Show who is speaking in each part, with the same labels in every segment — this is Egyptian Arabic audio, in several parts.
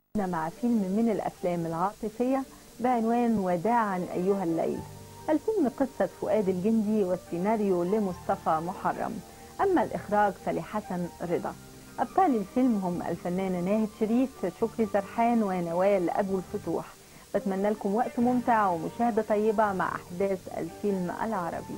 Speaker 1: مع فيلم من الأفلام العاطفية بعنوان وداعا أيها الليل الفيلم قصة فؤاد الجندي والسيناريو لمصطفى محرم أما الإخراج فلحسن رضا أبطال الفيلم هم الفنانة ناهد شريف شكري سرحان ونوال أبو الفتوح بتمنى لكم وقت ممتع ومشاهدة طيبة مع أحداث الفيلم العربي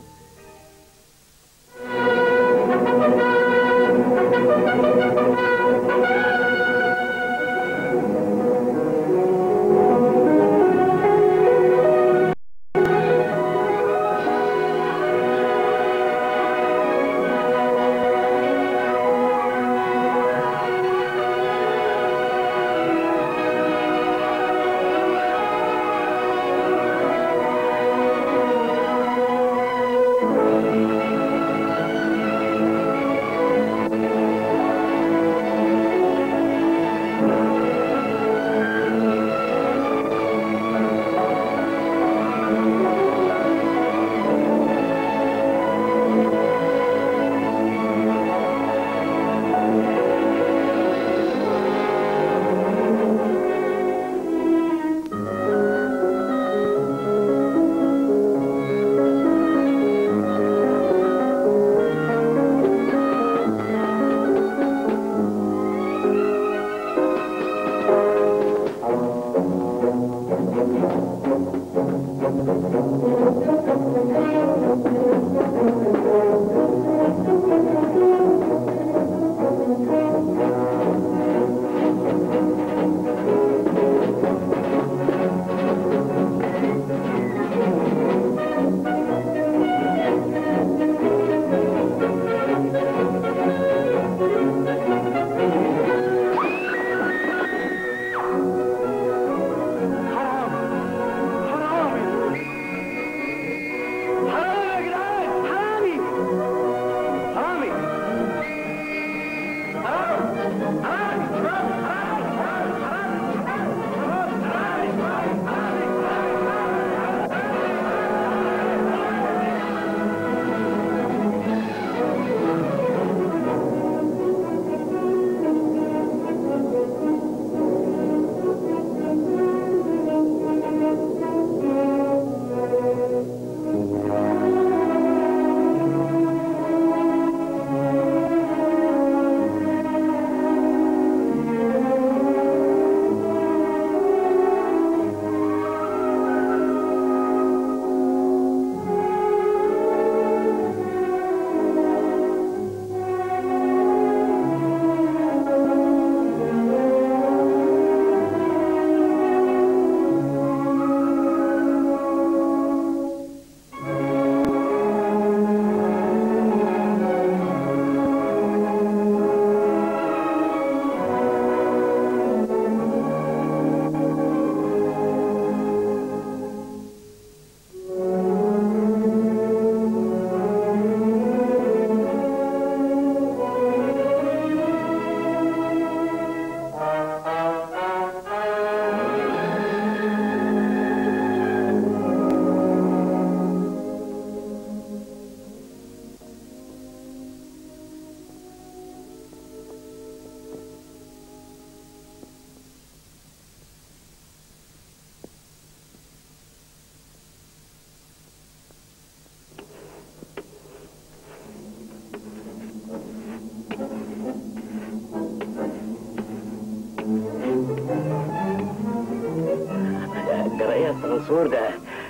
Speaker 2: جرأية منصور ده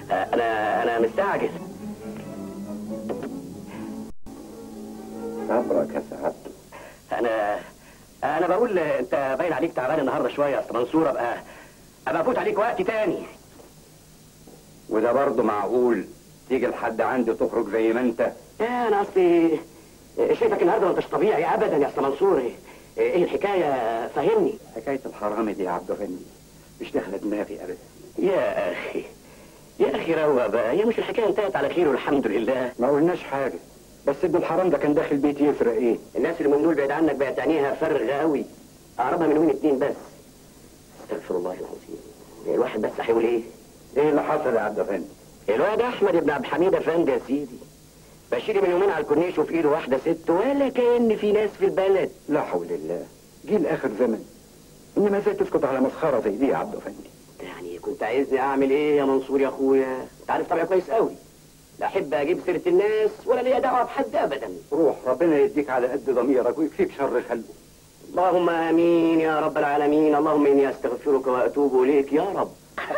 Speaker 2: انا انا مستعجل
Speaker 3: صبرك يا سعادته
Speaker 2: انا انا بقول انت باين عليك تعبان النهارده شويه يا أستاذ منصور ابقى ابقى افوت عليك وقت تاني
Speaker 3: وده برضه معقول تيجي لحد عندي تخرج زي ما انت
Speaker 2: يا انا اصلي شايفك النهارده ما انتش طبيعي ابدا يا استاذ منصور ايه الحكايه فهمني
Speaker 3: حكايه الحرامي دي يا عبد الغني مش داخله دماغي ابدا
Speaker 2: يا اخي يا اخي روق بقى هي مش الحكايه انتهت على خير والحمد لله
Speaker 3: ما قلناش حاجه بس ابن الحرام ده كان داخل بيتي يسرق ايه
Speaker 2: الناس اللي من دول بعيد عنك بقت عينيها فرغه قوي اعرضها من وين اتنين بس استغفر الله العظيم الواحد بس هيقول ايه
Speaker 3: ايه اللي حصل يا عبد الغني
Speaker 2: الواد احمد ابن عبد الحميد افندي يا سيدي بشيري من يومين على الكورنيش وفي ايده واحده ست ولا كان في ناس في البلد
Speaker 3: لا حول الله جيل اخر زمن انما ازاي تسكت على مسخره زي دي يا عبد افندي
Speaker 2: يعني كنت عايزني اعمل ايه يا منصور يا اخويا انت عارف طبعا كويس قوي لا احب اجيب سيره الناس ولا ليا دعوه بحد ابدا
Speaker 3: روح ربنا يديك على قد ضميرك ويكفيك شر خلقه
Speaker 2: اللهم امين يا رب العالمين اللهم اني استغفرك واتوب اليك يا رب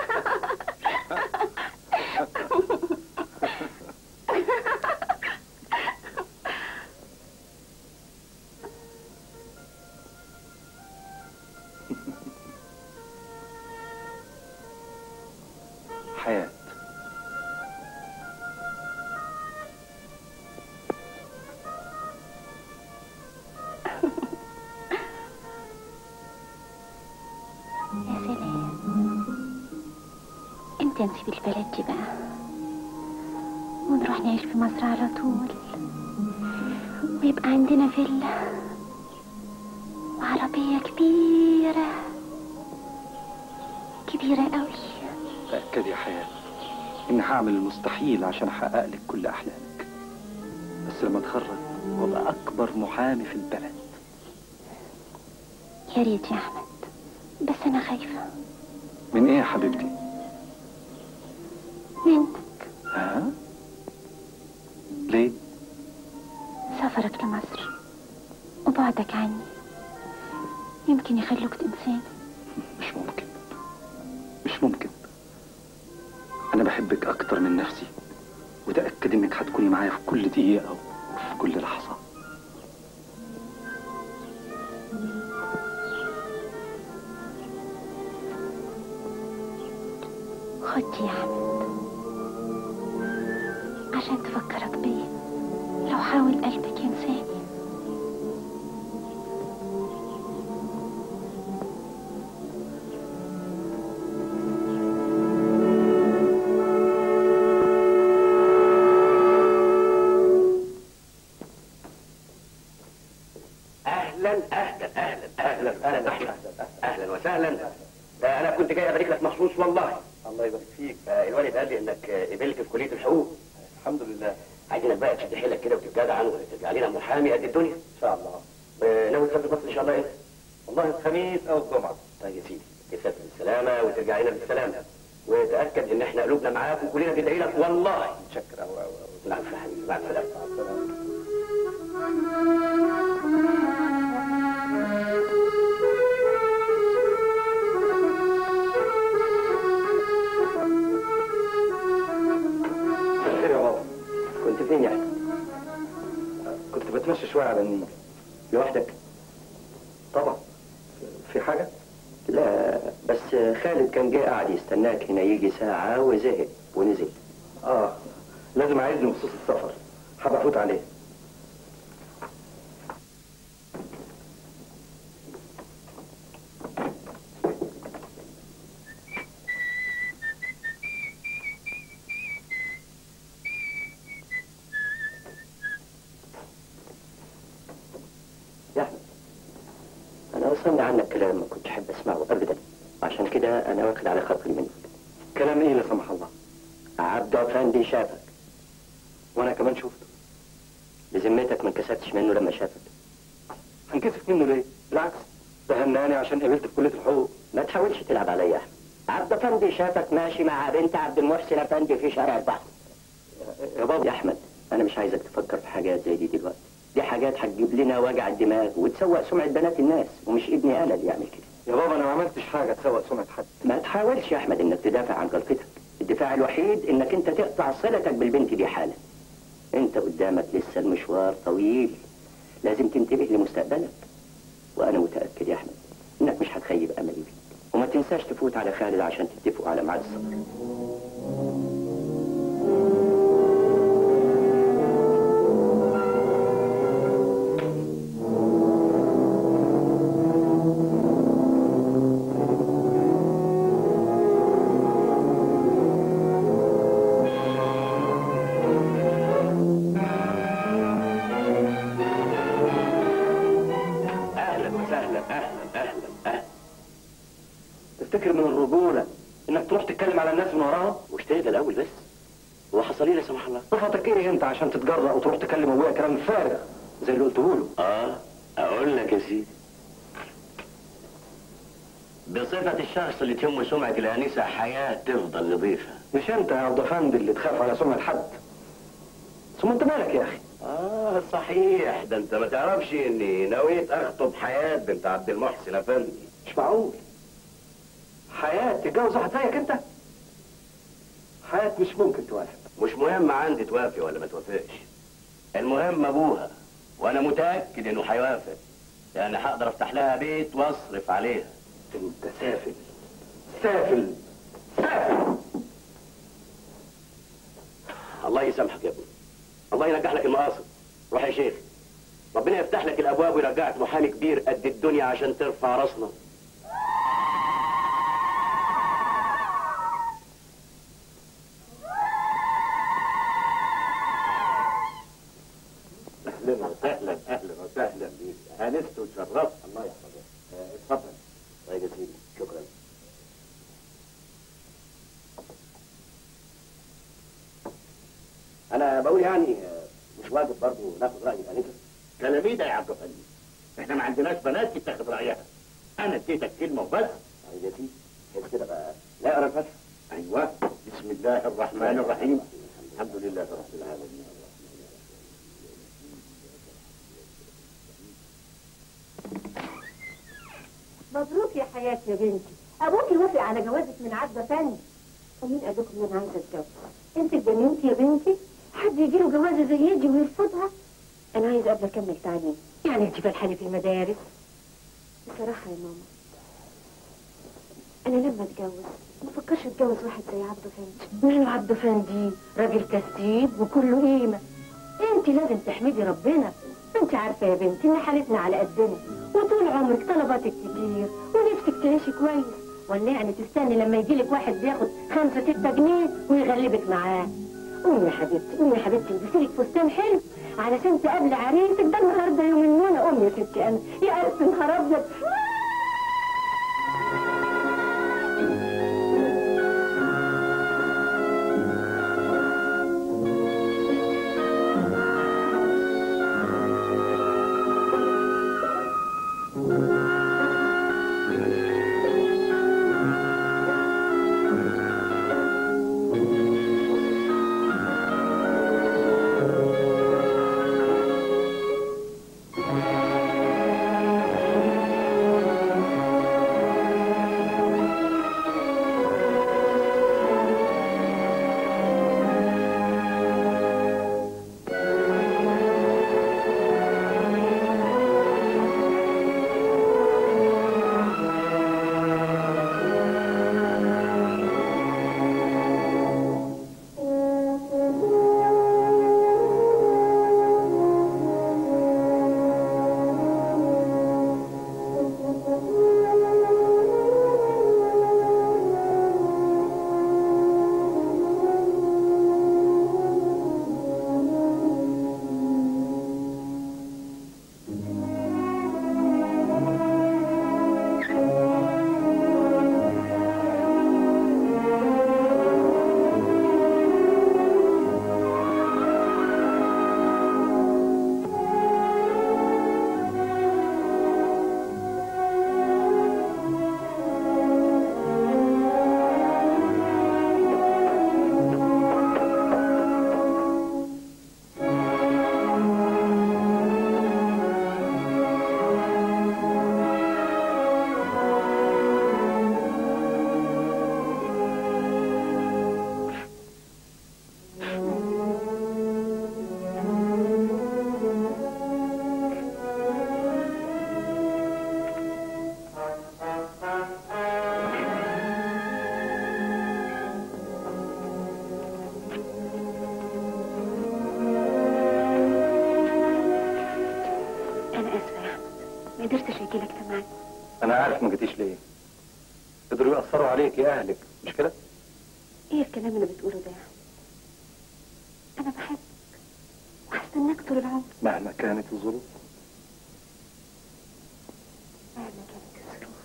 Speaker 3: حياه
Speaker 4: يا سلام انت نسيب البلد دي بقى ونروح نعيش في مصر على طول ويبقى عندنا فيلا وعربية كبيرة كبيرة قوي
Speaker 5: تأكد يا حياة إني هعمل المستحيل عشان أحقق لك كل أحلامك بس لما أتخرج وأبقى أكبر محامي في البلد
Speaker 4: يا ريت يا أحمد بس أنا خايفة
Speaker 5: من إيه يا حبيبتي؟
Speaker 4: منك
Speaker 5: ها؟ ليه؟
Speaker 4: سفرك لمصر وبعدك عني يمكن يخلوك تنساني
Speaker 5: مش ممكن مش ممكن أنا بحبك أكتر من نفسي وتأكد إنك هتكوني معايا في كل دقيقة وفي كل لحظة
Speaker 4: خد يا أحمد عشان تفكرك بيا لو حاول قلبك ينساني
Speaker 2: اهلا اهلا اهلا اهلا اهلا اهلا اهلا وسهلا ده انا كنت جاي ابارك لك مخصوص والله
Speaker 3: الله يبارك فيك
Speaker 2: آه، الوالد قال لي انك آه، قبلت في كليه الحقوق
Speaker 3: الحمد لله
Speaker 2: عايزينك بقى تشد حيلك كده وتتجدع وترجع لنا محامي قد الدنيا
Speaker 3: ان شاء الله
Speaker 2: آه، ناوي تسافر مصر ان شاء الله ايه؟
Speaker 3: والله الخميس او الجمعه
Speaker 2: طيب يا سيدي تسافر بالسلامه وترجع لنا بالسلامه وتاكد ان احنا قلوبنا معاك وكلنا بندعي لك والله
Speaker 3: متشكر أوي أوي أوي.
Speaker 2: نعم يا حبيبي مع السلامه
Speaker 3: مع السلامه خير يا بابا
Speaker 2: كنت فين يعني؟
Speaker 3: كنت بتمشى شويه على النيل
Speaker 2: لوحدك؟
Speaker 3: طبعا في حاجه
Speaker 2: لا بس خالد كان جاي قاعد يستناك هنا يجي ساعة وزهق ونزل
Speaker 3: اه لازم عايزني بخصوص السفر حابب افوت عليه
Speaker 2: يا أحمد أنا وصلني عنك كلام ما كنت أحب أسمعه أبدا عشان كده أنا واخد على خاطري منك
Speaker 3: كلام ايه لا سمح الله
Speaker 2: عبد أفندي شافك
Speaker 3: وانا كمان شفته
Speaker 2: بذمتك ما انكسفتش منه لما شافك
Speaker 3: هنكسف منه ليه بالعكس ده هناني عشان قابلت في كليه الحقوق
Speaker 2: ما تحاولش تلعب عليا يا أحمد عبد أفندي شافك ماشي مع بنت عبد المحسن أفندي في شارع البحر
Speaker 3: يا بابا
Speaker 2: يا أحمد أنا مش عايزك تفكر في حاجات زي دي دلوقتي دي حاجات هتجيب لنا وجع الدماغ وتسوق سمعة بنات الناس ومش ابني أنا اللي يعمل كده
Speaker 3: يا بابا انا ما عملتش حاجه تسوق سمعه حد
Speaker 2: ما تحاولش يا أحمد إنك تدافع عن غلطتك الدفاع الوحيد إنك أنت تقطع صلتك بالبنت دي حالا أنت قدامك لسه المشوار طويل لازم تنتبه لمستقبلك وأنا متأكد يا أحمد إنك مش هتخيب أملي فيك وما تنساش تفوت على خالد عشان تتفقوا على ميعاد السفر أهلا وسهلا أهلا أهلا أهلا
Speaker 3: تفتكر من الرجوله انك تروح تتكلم على الناس من وراها
Speaker 2: وش تهدى الأول بس هو حصل لي لا سمح الله
Speaker 3: صفتك ايه انت عشان تتجرأ وتروح تكلم ابويا كلام فارغ زي اللي قلته له
Speaker 2: اه اقول لك يا سيدي بصفة الشخص اللي تهمه سمعة الآنسة حياة تفضل نظيفة
Speaker 5: مش انت يا عبد افندي اللي تخاف على سمعة حد ثم انت مالك يا اخي
Speaker 2: آه صحيح ده أنت ما تعرفش إني نويت أخطب حياة بنت عبد المحسن أفندي
Speaker 5: مش معقول حياة تتجوز واحد زيك انت حياة مش ممكن توافق
Speaker 2: مش مهم عندي توافق ولا ما توافقش المهم أبوها وأنا متأكد إنه هيوافق يعني هقدر أفتح لها بيت وأصرف عليها
Speaker 5: انت سافل سافل سافل
Speaker 2: الله يسامحك يا ابني الله ينجح لك المقاصد روح يا شيخ ربنا يفتح لك الابواب ويرجعك محامي كبير قد الدنيا عشان ترفع راسنا اهلا وسهلا اهلا وسهلا بيك انست وتشرفت الله يحفظك آه، اتفضل طيب يا سيدي شكرا انا بقول يعني آه، مش واجب برضه ناخد راي الانسه
Speaker 6: كلامي ده يا عبد الغني احنا ما عندناش بنات تتاخد رايها انا اديتك كلمه وبس
Speaker 2: طيب يا سيدي كده كده بقى لا اقرا الفتح
Speaker 6: ايوه بسم الله الرحمن الرحيم الحمد لله رب العالمين
Speaker 7: مبروك يا حياة يا بنتي ابوكي وافق على جوازك من عبده فندي ومين قال لكم ان انا عايزه اتجوز انت اتجننتي يا بنتي حد يجي له جوازه زي دي ويرفضها انا عايزه قبل اكمل تعليم يعني انت فالحالي في المدارس بصراحه يا ماما انا لما اتجوز ما فكرش اتجوز واحد زي عبده فندي ماله عبده فندي راجل كسيب وكله قيمه انت لازم تحمدي ربنا انت عارفه يا بنتي ان حالتنا على قدنا وطول عمرك طلباتك كتير ونفسك تعيشي كويس ولا يعني تستني لما يجيلك واحد بياخد خمسة ستة جنيه ويغلبك معاه قومي يا حبيبتي قومي يا حبيبتي البسي لك فستان حلو علشان تقابلي عريسك ده النهارده يوم النونه قومي يا ستي انا يا الف نهار ابيض انا اسفه يا احمد ما قدرتش اجي لك تمام
Speaker 5: انا عارف ما جيتيش ليه قدروا يأثروا عليك يا اهلك مش كده
Speaker 7: ايه الكلام اللي بتقوله ده يا احمد انا بحبك وهستناك طول العمر
Speaker 5: مهما كانت الظروف
Speaker 7: مهما كانت الظروف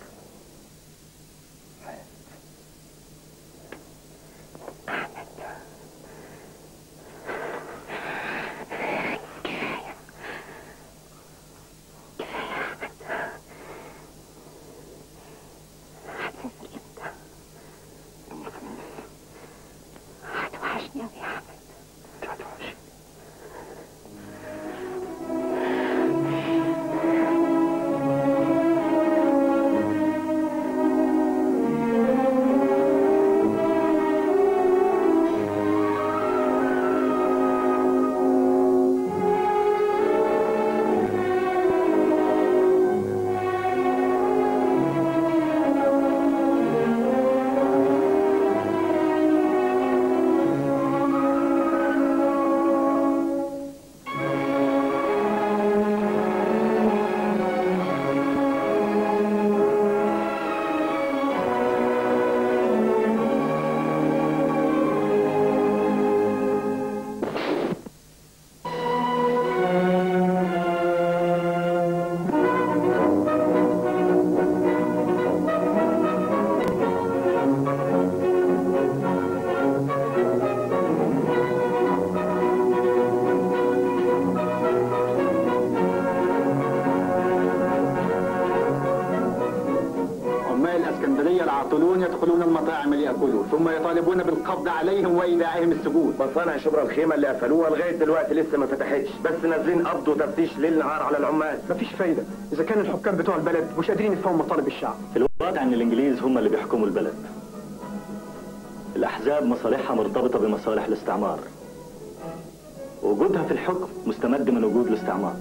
Speaker 5: الاسكندريه العاطلون يدخلون المطاعم لياكلوا ثم يطالبون بالقبض عليهم وايداعهم السجون
Speaker 8: مصانع شبرا الخيمه اللي قفلوها لغايه دلوقتي لسه ما فتحتش بس نازلين قبض وتفتيش ليل نهار على العمال
Speaker 5: مفيش فايده اذا كان الحكام بتوع البلد مش قادرين يفهموا مطالب الشعب
Speaker 9: الواقع ان الانجليز هم اللي بيحكموا البلد الاحزاب مصالحها مرتبطه بمصالح الاستعمار وجودها في الحكم مستمد من وجود الاستعمار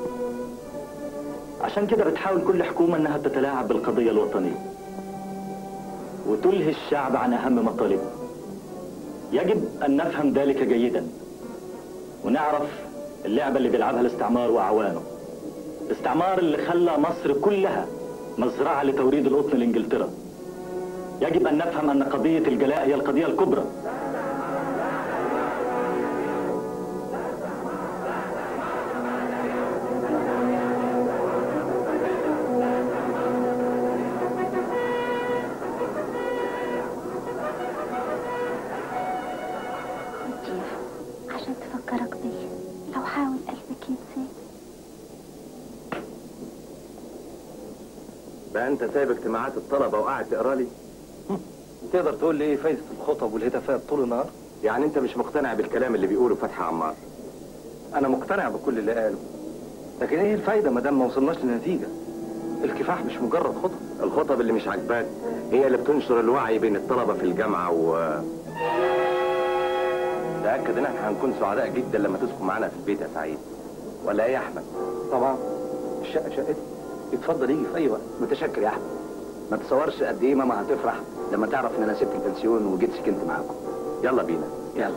Speaker 9: عشان كده بتحاول كل حكومه انها تتلاعب بالقضيه الوطنيه وتلهي الشعب عن اهم مطالبه يجب ان نفهم ذلك جيدا ونعرف اللعبه اللي بيلعبها الاستعمار واعوانه الاستعمار اللي خلى مصر كلها مزرعة لتوريد القطن لإنجلترا يجب أن نفهم أن قضية الجلاء هي القضية الكبرى
Speaker 4: جيف عشان تفكرك بيا لو حاول قلبك ينساني
Speaker 8: بقى انت سايب اجتماعات الطلبه وقاعد تقرا لي
Speaker 5: تقدر تقول لي ايه فايده الخطب والهتافات طول النهار
Speaker 8: يعني انت مش مقتنع بالكلام اللي بيقوله فتحي عمار
Speaker 5: انا مقتنع بكل اللي قاله لكن ايه الفايده ما دام ما وصلناش لنتيجه الكفاح مش مجرد خطب
Speaker 8: الخطب اللي مش عاجباك هي اللي بتنشر الوعي بين الطلبه في الجامعه و تاكد ان احنا هنكون سعداء جدا لما تسكن معانا في البيت يا سعيد ولا ايه يا احمد
Speaker 5: طبعا الشقه شقتي يتفضل يجي في اي وقت
Speaker 10: متشكر يا احمد ما تصورش قد ايه ماما هتفرح لما تعرف ان انا سبت البنسيون وجيت سكنت معاكم
Speaker 8: يلا بينا
Speaker 10: يلا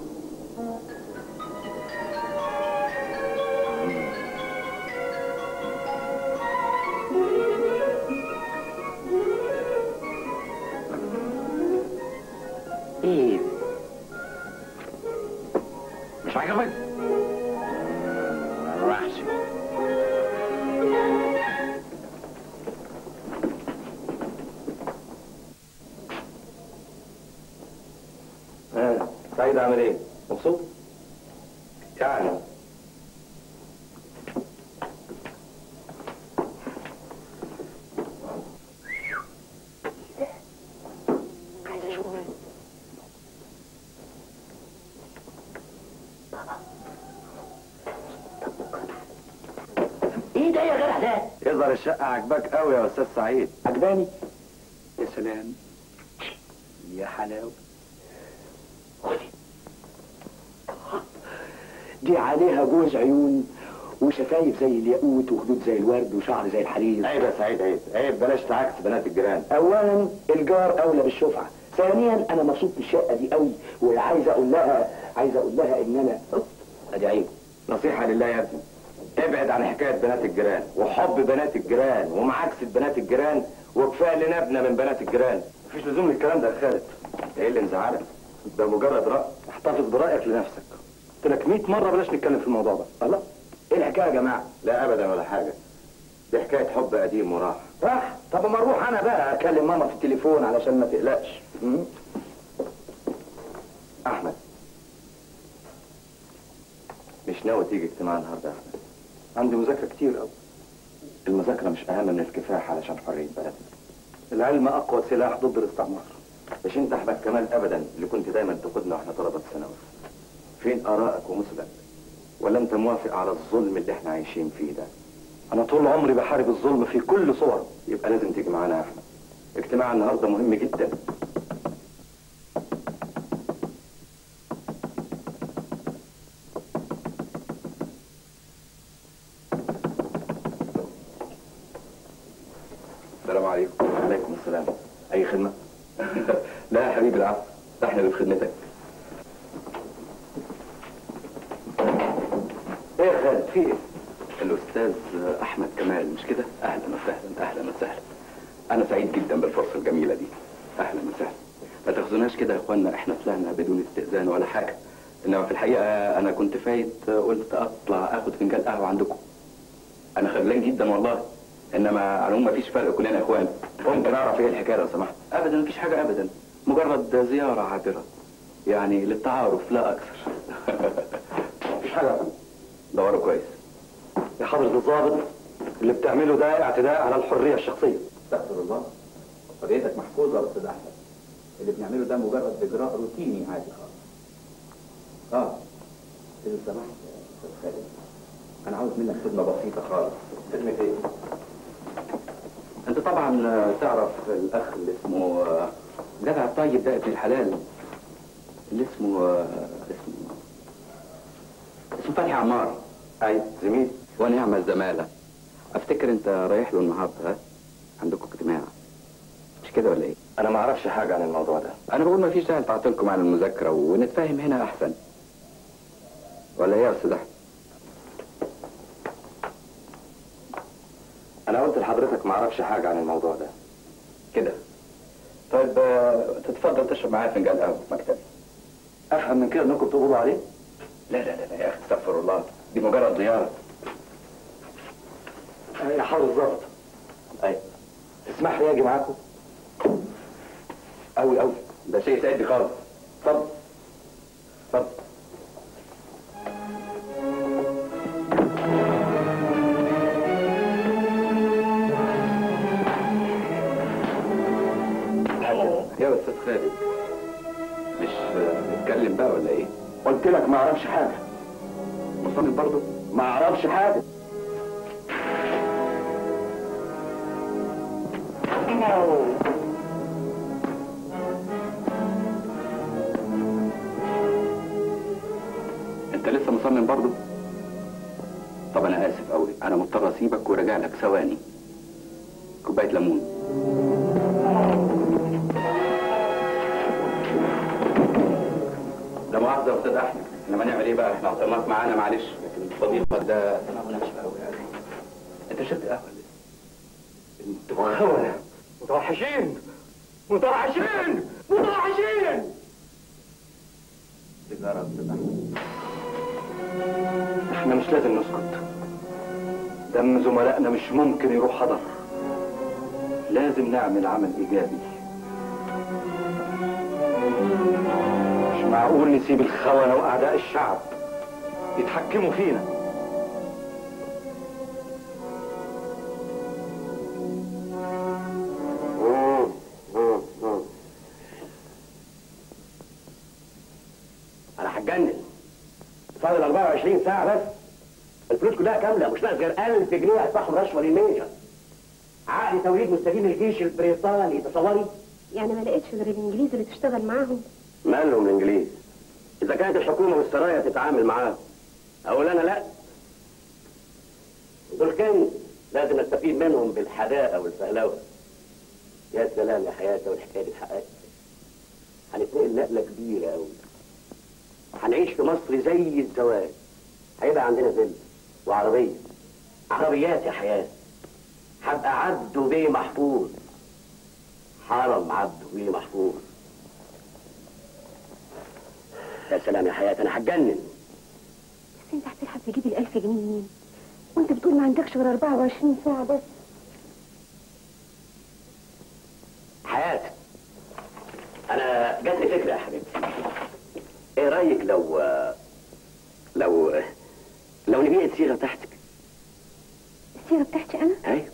Speaker 8: ايه مش عاجبك وحش ها سعيد عامل ايه مبسوط يعني
Speaker 2: ايه ده يا جدع ده
Speaker 8: يظهر الشقه عجباك قوي يا استاذ سعيد
Speaker 2: عجباني
Speaker 10: يا سلام يا حلاوه
Speaker 2: دي عليها جوز عيون وشفايف زي الياقوت وخدود زي الورد وشعر زي الحرير
Speaker 8: عيب يا سعيد عيب عيب بلاش تعكس بنات الجيران
Speaker 2: اولا الجار اولى بالشفعه ثانيا انا مبسوط بالشقه دي قوي وعايز اقول لها عايز اقول لها ان انا أوب، ادي عيب
Speaker 8: نصيحة لله يا ابني ابعد عن حكاية بنات الجيران وحب بنات الجيران ومعاكسة بنات الجيران وكفاية لنا ابنة من بنات الجيران مفيش لزوم للكلام ده يا خالد ايه اللي مزعلك ده مجرد رأي
Speaker 5: احتفظ برايك لنفسك قلت لك 100 مره بلاش نتكلم في الموضوع ده
Speaker 2: الله ايه الحكايه يا جماعه
Speaker 8: لا ابدا ولا حاجة دي حكاية حب قديم وراح
Speaker 2: راح طب ما اروح انا بقى اكلم ماما في التليفون علشان ما تقلقش م?
Speaker 8: احمد مش ناوي تيجي اجتماع النهارده يا احمد
Speaker 5: عندي مذاكره كتير قوي
Speaker 8: المذاكرة مش اهم من الكفاح علشان حرية بلدنا
Speaker 5: العلم اقوى سلاح ضد الاستعمار
Speaker 8: مش انت احمد كمال ابدا اللي كنت دايما تقودنا واحنا طلبة ثانوي فين ارائك ومثلك ولا انت موافق على الظلم اللي احنا عايشين فيه ده
Speaker 5: انا طول عمري بحارب الظلم في كل صوره
Speaker 8: يبقى لازم تيجي معانا يا احمد اجتماع النهارده مهم جدا السلام عليكم وعليكم السلام اي خدمه لا يا حبيبي العفو ده احنا اللي في خدمتك
Speaker 2: ايه يا خالد في ايه
Speaker 8: الاستاذ احمد كمال مش كده اهلا وسهلا اهلا وسهلا انا سعيد جدا بالفرصه الجميله دي اهلا وسهلا ما تاخذوناش كده يا اخوانا احنا طلعنا بدون استئذان ولا حاجه انما في الحقيقه انا كنت فايت قلت اطلع اخد فنجان قهوه عندكم انا خجلان جدا والله انما على العموم مفيش فرق كلنا اخوان ممكن اعرف ايه الحكايه لو سمحت ابدا مفيش حاجه ابدا مجرد زياره عابره يعني للتعارف لا اكثر
Speaker 5: مفيش حاجه يا فندم
Speaker 8: دوروا كويس
Speaker 5: يا حضره الضابط اللي بتعمله ده اعتداء على الحريه الشخصيه
Speaker 8: استغفر الله حريتك محفوظه يا استاذ احمد اللي بنعمله ده مجرد اجراء روتيني عادي خالص اه اذا سمحت يا استاذ خالد انا عاوز منك خدمه بسيطه خالص خدمه ايه انت طبعا آه، تعرف الاخ اللي اسمه آه، جدع الطيب ده ابن الحلال اللي اسمه آه، اسمه اسمه فتحي عمار اي زميل ونعم الزماله افتكر انت رايح له النهارده ها عندكم اجتماع مش كده ولا ايه
Speaker 3: انا ما اعرفش حاجه عن الموضوع ده
Speaker 8: انا بقول ما فيش داعي تعطلكم عن المذاكره ونتفاهم هنا احسن ولا ايه يا استاذ احمد
Speaker 3: انا قلت لحضرتك ما اعرفش حاجه عن الموضوع ده كده طيب آه، تتفضل تشرب معايا فنجان قهوه في مكتبي افهم من كده انكم بتقبضوا عليه لا لا لا لا يا اخي استغفر الله دي مجرد زياره يا حاضر الظابط ايوه تسمح لي اجي معاكم قوي قوي ده شيء سعيد خالص اتفضل اتفضل
Speaker 8: يا استاذ خالد مش نتكلم بقى ولا ايه
Speaker 3: قلت لك ما اعرفش حاجه
Speaker 8: مصمم برضه
Speaker 3: ما اعرفش حاجه
Speaker 8: انت لسه مصمم برضه طب انا اسف قوي انا مضطر اسيبك وراجع لك ثواني كوبايه ليمون لا مؤاخذه يا استاذ احمد انما نعمل ايه بقى احنا عطلناك معانا معلش لكن صديقك ده دماغه ناشفه قوي يعني انت شربت قهوه لسه انت خونه
Speaker 3: متوحشين متوحشين متوحشين
Speaker 8: سيجاره يا استاذ احمد
Speaker 3: احنا مش لازم نسكت دم زملائنا مش ممكن يروح هدر لازم نعمل عمل ايجابي مش معقول نسيب الخونة واعداء الشعب يتحكموا فينا
Speaker 2: انا هتجنن فاضل 24 ساعة بس الفلوس كلها كاملة مش ناقص غير 1000 جنيه هدفعهم رشوة للميجر عقد توريد مستجيب الجيش البريطاني تصوري
Speaker 7: يعني ما لقيتش غير الانجليز اللي تشتغل معاهم
Speaker 2: مالهم الانجليز اذا كانت الحكومة والسرايا تتعامل معاهم اقول انا لا دول كان لازم نستفيد منهم بالحداقة والفهلوة يا سلام يا حياتي والحكاية دي اتحققت هنتنقل نقلة كبيرة قوي هنعيش في مصر زي الزواج هيبقى عندنا فيلا وعربية عربيات يا حياة هبقى عبده بيه محفوظ حرم عبده بيه محفوظ يا سلام يا حياة انا هتجنن
Speaker 7: بس انت هتلحق تجيب الألف جنيه منين وانت بتقول ما عندكش غير 24 ساعة بس
Speaker 2: حياة انا جاتلي فكرة يا حبيبتي ايه رايك لو لو لو نبيع الصيغه بتاعتك
Speaker 7: الصيغة بتاعتي أنا
Speaker 2: ايوه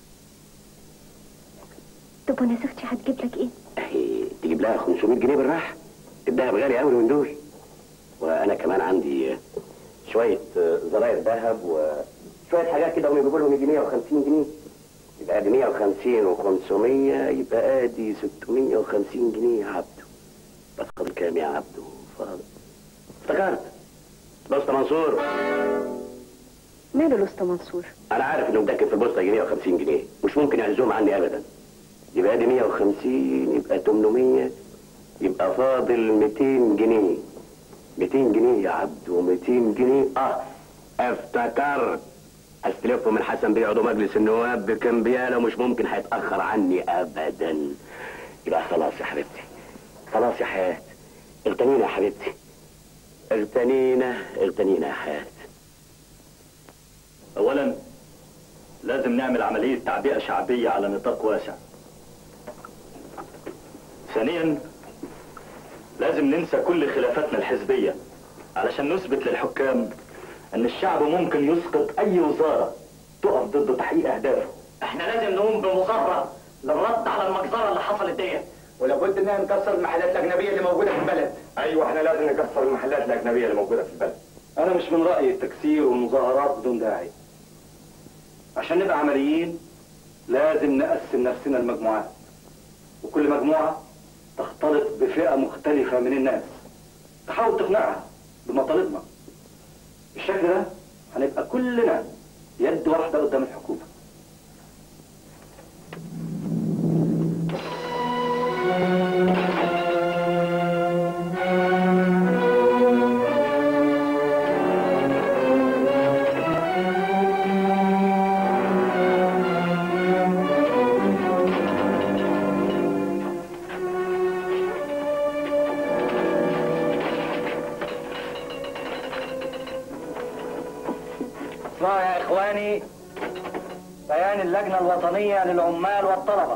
Speaker 7: طب وانا زوجتي هتجيب لك ايه
Speaker 2: اهي تجيب لها 500 جنيه بالراحه الدهب غالي قوي من دول وانا كمان عندي شويه زراير ذهب وشويه حاجات كده ويجيبوا لهم يجي 150 جنيه يبقى ادي 150 و500 يبقى ادي 650 جنيه يا عبده بس فاضل كام يا عبده فاضل افتكرت بس منصور
Speaker 7: ماله الأسطى منصور
Speaker 2: انا عارف انه مدكن في البوسطه يجي 150 جنيه مش ممكن يعزوهم عني ابدا يبقى دي 150 يبقى 800 يبقى فاضل 200 جنيه 200 جنيه يا عبد و200 جنيه اه افتكرت استلفه من حسن بيه عضو مجلس النواب بكمبياله ومش ممكن هيتاخر عني ابدا يبقى خلاص يا حبيبتي خلاص يا حياه اغتنينا يا حبيبتي اغتنينا اغتنينا يا حياه
Speaker 9: اولا لازم نعمل عملية تعبئة شعبية على نطاق واسع ثانيا لازم ننسى كل خلافاتنا الحزبية علشان نثبت للحكام ان الشعب ممكن يسقط اي وزارة تقف ضد تحقيق اهدافه
Speaker 2: احنا لازم نقوم بمظاهرة
Speaker 9: للرد على المجزره اللي حصلت ديت
Speaker 3: ولابد اننا نكسر المحلات الاجنبيه اللي موجوده في البلد
Speaker 6: ايوه احنا لازم نكسر المحلات الاجنبيه اللي موجوده في البلد
Speaker 5: انا مش من رايي التكسير والمظاهرات بدون داعي عشان نبقى عمليين لازم نقسم نفسنا لمجموعات وكل مجموعه تختلط بفئه مختلفه من الناس تحاول تقنعها بمطالبنا بالشكل ده هنبقى كلنا يد واحده قدام الحكومه
Speaker 9: اسمعوا يا اخواني بيان اللجنه الوطنيه للعمال والطلبه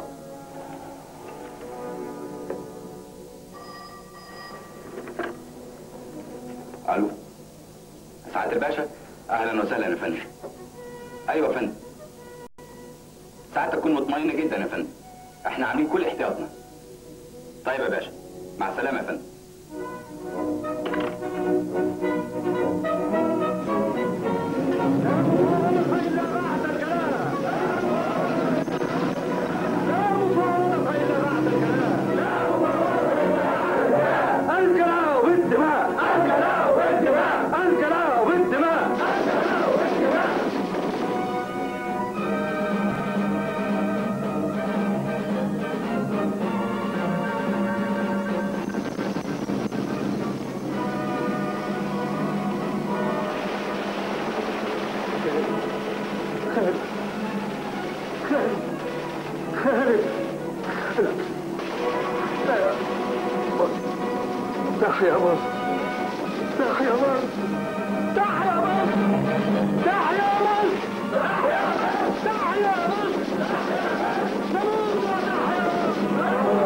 Speaker 8: الو سعاده الباشا اهلا وسهلا يا فندم ايوه يا فندم سعادتك تكون مطمئنه جدا يا فندم احنا عاملين كل احتياطنا طيب يا باشا مع السلامه يا فندم
Speaker 5: الكلاء والدماء الكلاء والدماء الكلاء والدماء تحيا مصر تحيا مصر تحيا مصر تحيا مصر تحيا مصر تحيا مصر نموت وتحيا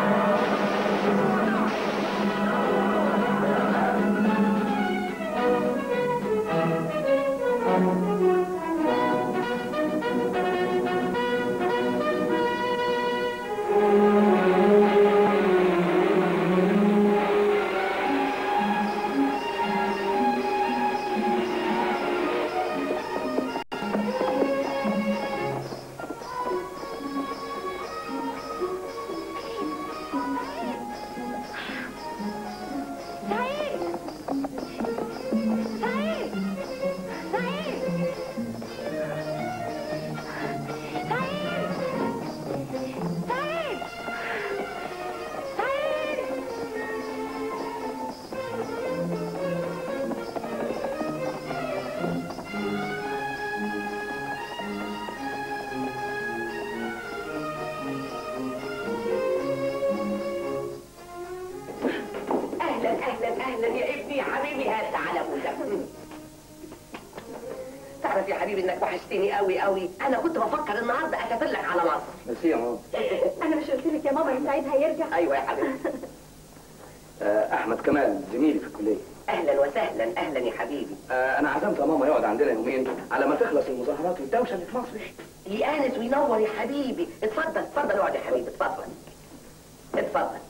Speaker 7: اهلا اهلا اهلا يا ابني يا حبيبي هات تعالى بوزك تعرف يا حبيبي انك وحشتني قوي قوي انا كنت بفكر النهارده اسافر لك على مصر
Speaker 3: ميرسي يا ماما
Speaker 4: انا مش قلت لك يا ماما ان سعيد هيرجع
Speaker 7: ايوه يا حبيبي
Speaker 10: آه، احمد كمال زميلي في الكليه
Speaker 7: اهلا وسهلا اهلا يا حبيبي
Speaker 10: آه، انا عزمت يا ماما يقعد عندنا يومين على ما تخلص المظاهرات والدوشه اللي في مصر
Speaker 7: يانس وينور يا حبيبي اتفضل اتفضل اقعد يا حبيبي اتفضل اتفضل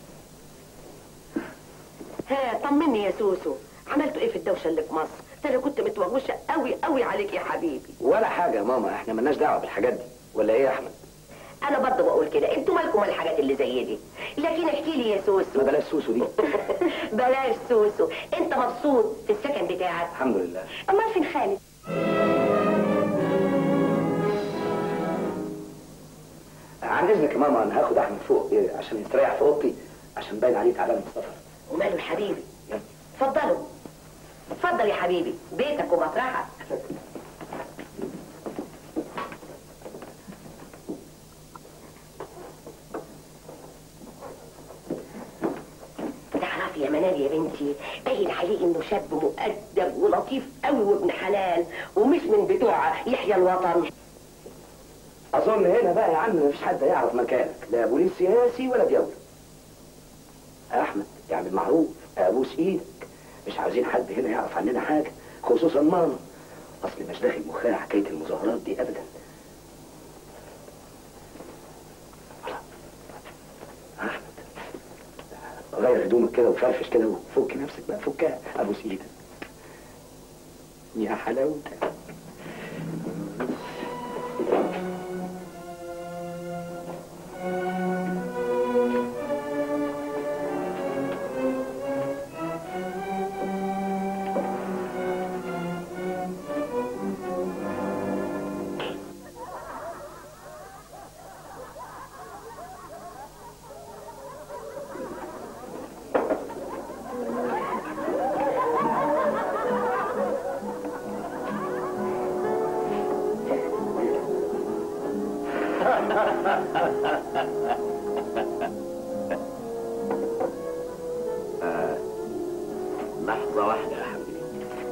Speaker 7: ها طمني يا سوسو عملتوا ايه في الدوشه اللي في مصر ده انا كنت متوغوشه قوي قوي عليك يا حبيبي
Speaker 10: ولا حاجه يا ماما احنا ملناش دعوه بالحاجات دي ولا ايه يا احمد
Speaker 7: انا برضه بقول كده انتوا مالكم الحاجات اللي زي دي لكن احكي لي يا سوسو
Speaker 10: ما بلاش سوسو دي
Speaker 7: بلاش سوسو انت مبسوط في السكن بتاعك
Speaker 10: الحمد لله
Speaker 4: امال فين خالد
Speaker 10: عن اذنك يا ماما انا هاخد احمد فوق إيه، عشان يستريح في اوضتي عشان باين عليه تعبان من السفر
Speaker 7: وماله يا حبيبي اتفضلوا اتفضل يا حبيبي بيتك ومطرحك تعرفي يا منال يا بنتي باين عليه انه شاب مؤدب ولطيف قوي وابن حلال ومش من بتوع يحيى الوطن
Speaker 10: اظن هنا بقى يا عم مفيش حد يعرف مكانك لا بوليس سياسي ولا دولة يا احمد يعني المعروف ابوس ايدك مش عاوزين حد هنا يعرف عننا حاجه خصوصا ماما اصل مش داخل مخها حكايه المظاهرات دي ابدا غير هدومك كده وفرفش كده وفك نفسك بقى فكها ابوس ايدك يا حلاوتك
Speaker 2: آه. لحظة واحدة يا حبيبي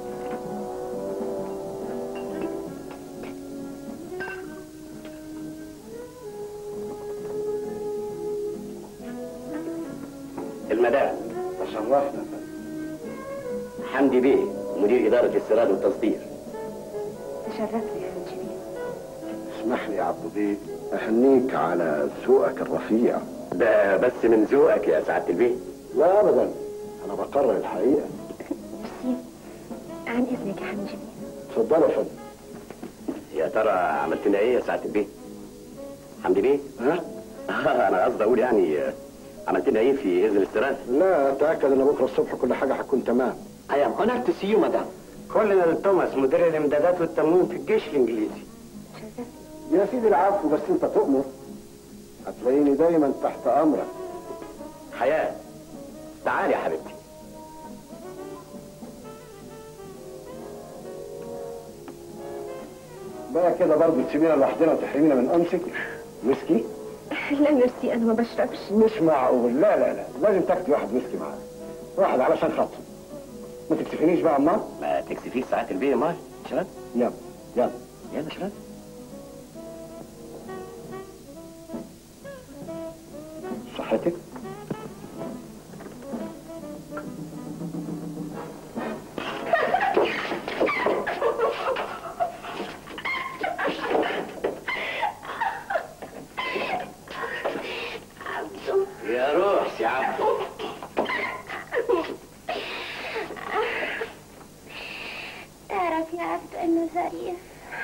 Speaker 2: المدام
Speaker 10: تشرفنا
Speaker 2: حمدي بيه مدير إدارة الاستيراد والتصدير
Speaker 7: تشرفت يا خنجبيل
Speaker 11: اسمح لي يا عبد بيه اهنيك على ذوقك الرفيع
Speaker 2: ده بس من ذوقك يا سعادة البيه
Speaker 11: لا ابدا انا بقرر الحقيقه
Speaker 4: ميرسي عن اذنك يا حنجبيل
Speaker 11: اتفضل يا فندم
Speaker 2: يا ترى عملت لنا ايه يا سعادة البيه؟ حمدي بيه؟
Speaker 11: ها
Speaker 2: آه انا قصدي اقول يعني آه، عملت لنا ايه في اذن الاستيراد؟
Speaker 11: لا اتاكد ان بكره الصبح كل حاجه هتكون تمام
Speaker 10: I am honored to see you, madam.
Speaker 2: كولونيل توماس مدير الامدادات والتموين في الجيش الانجليزي
Speaker 11: يا سيدي العفو بس انت تؤمر هتلاقيني دايما تحت امرك
Speaker 2: حياة تعالي يا حبيبتي
Speaker 11: بقى كده برضه تسيبينا لوحدنا وتحرمينا من انسك ويسكي
Speaker 4: لا ميرسي انا ما بشربش
Speaker 11: مش معقول لا لا لا لازم تاخدي واحد ويسكي معاك واحد علشان خاطري ما تكسفنيش بقى امال
Speaker 2: ما تكسفيش ساعات البيه مال شرب
Speaker 11: يلا يلا
Speaker 2: يلا شرب
Speaker 11: صحتك
Speaker 2: يا روح يا عبد
Speaker 4: تعرف يا عبد انه ظريف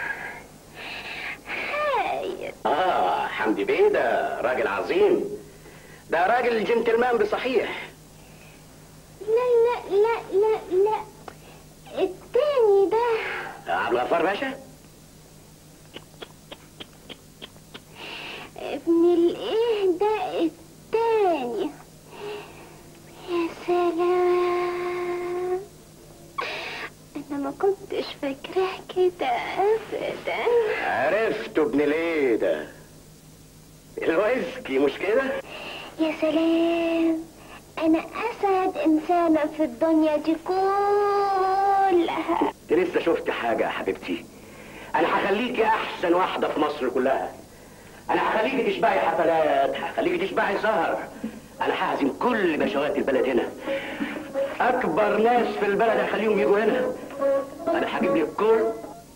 Speaker 4: هاي
Speaker 2: اه حمدي بيه ده راجل عظيم ده راجل جنتلمان بصحيح
Speaker 4: لا لا لا لا لا التاني ده
Speaker 2: عبد الغفار باشا
Speaker 4: ابن الايه ده التاني يا سلام انا ما كنتش فاكراه كده ابدا
Speaker 2: عرفت ابن ليه ده الويسكي مش كده
Speaker 4: يا سلام انا اسعد انسانه في الدنيا دي كلها
Speaker 2: انت لسه شفت حاجة يا حبيبتي انا هخليكي احسن واحدة في مصر كلها انا هخليكي تشبعي حفلات هخليكي تشبعي سهر انا هعزم كل بشوات البلد هنا اكبر ناس في البلد هخليهم يجوا هنا انا هجيب لك كل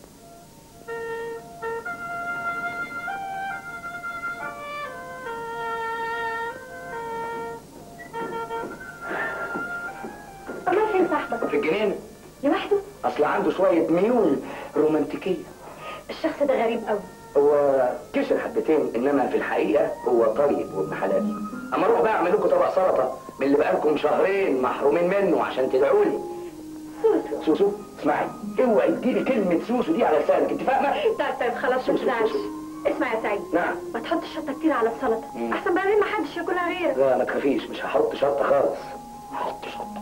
Speaker 7: الله فين صاحبك
Speaker 10: في الجنينة
Speaker 7: لوحده
Speaker 10: اصل عنده شوية ميول رومانتيكية
Speaker 7: الشخص ده غريب قوي
Speaker 10: هو كشر حبتين انما في الحقيقة هو طيب وابن حلال اما اروح بقى اعمل لكم طبق سلطة من اللي بقالكم شهرين محرومين منه عشان تدعوا لي
Speaker 7: سوسو
Speaker 10: سوسو اسمعي اوعي تجيبي كلمة سوسو دي على لسانك انت فاهمة؟
Speaker 7: طيب طيب خلاص ما تزعلش اسمع يا سعيد
Speaker 10: نعم
Speaker 7: ما تحطش شطه كتير على السلطه
Speaker 10: مم.
Speaker 7: احسن بعدين ما حدش ياكلها غيرك
Speaker 10: لا ما تخافيش مش هحط شطة خالص هحط شطة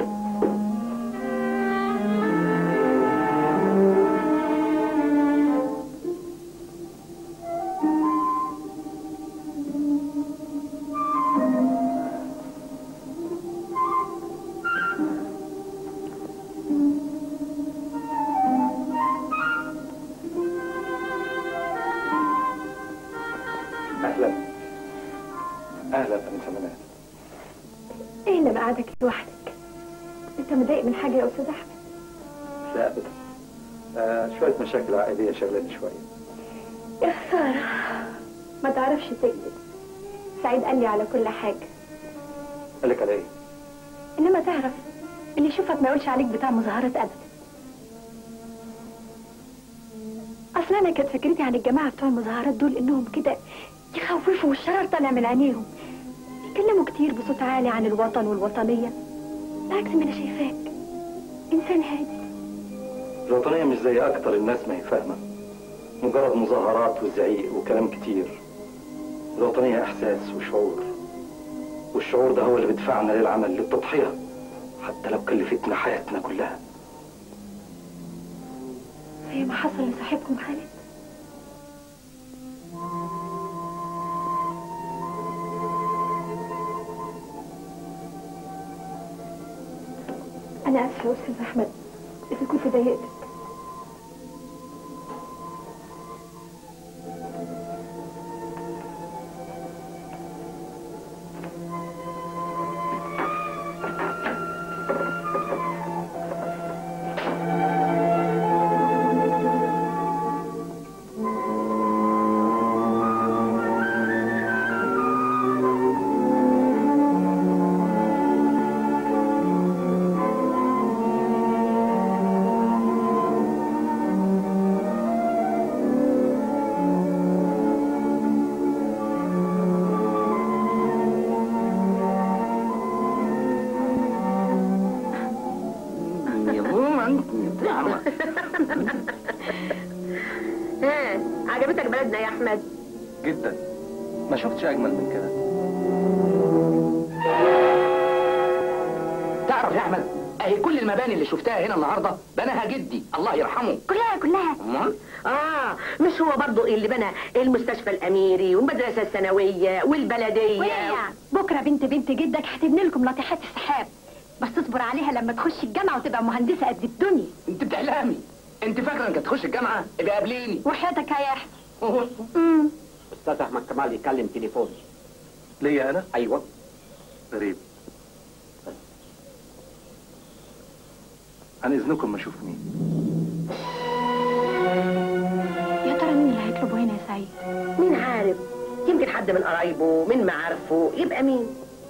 Speaker 3: اهلا اهلا انسه منال
Speaker 7: ايه اللي مقعدك لوحدك انت متضايق من حاجه يا استاذ احمد
Speaker 3: لا ابدا آه شويه مشاكل عائليه شغلتني شويه
Speaker 7: يا خساره ما تعرفش تكذب سعيد قال لي على كل حاجه
Speaker 3: قال لك على ايه
Speaker 12: انما تعرف اللي يشوفك ما يقولش عليك بتاع مظاهرات ابدا اصل انا كانت فكرتي عن الجماعه بتوع المظاهرات دول انهم كده يخوفوا والشرار طالع من عينيهم يتكلموا كتير بصوت عالي عن الوطن والوطنيه بالعكس ما انا شايفاك انسان هادي
Speaker 5: الوطنية مش زي أكتر الناس ما هي فاهمة مجرد مظاهرات وزعيق وكلام كتير الوطنية إحساس وشعور والشعور ده هو اللي بيدفعنا للعمل للتضحية حتى لو كلفتنا حياتنا كلها
Speaker 12: زي ما حصل لصاحبكم خالد أنا آسفة يا أستاذ أحمد إذا كنت ضايقتك
Speaker 7: ها عجبتك بلدنا يا احمد
Speaker 5: جدا ما شفتش أجمل من كده
Speaker 10: تعرف يا احمد اهي كل المباني اللي شفتها هنا النهارده بناها جدي الله يرحمه
Speaker 7: كلها كلها
Speaker 10: امال
Speaker 7: اه مش هو برضو اللي بنى المستشفى الاميري والمدرسه الثانويه والبلديه
Speaker 12: ويا بكرة بنت بنت جدك هتبني لكم ناطحات السحاب بس اصبر عليها لما تخش الجامعة وتبقى مهندسة قد الدنيا
Speaker 10: انت بتحلمي انت فاكره انك تخش الجامعه ابقى قابليني
Speaker 12: وحياتك يا احمد
Speaker 6: استاذ احمد كمال يتكلم تليفون
Speaker 5: ليا أنا
Speaker 6: ايوه
Speaker 5: غريب عن إذنكم ما أشوف مين
Speaker 12: يا ترى مين اللي هيطلبه هنا يا سعيد
Speaker 7: مين عارف يمكن حد من قرايبه من معارفه يبقى مين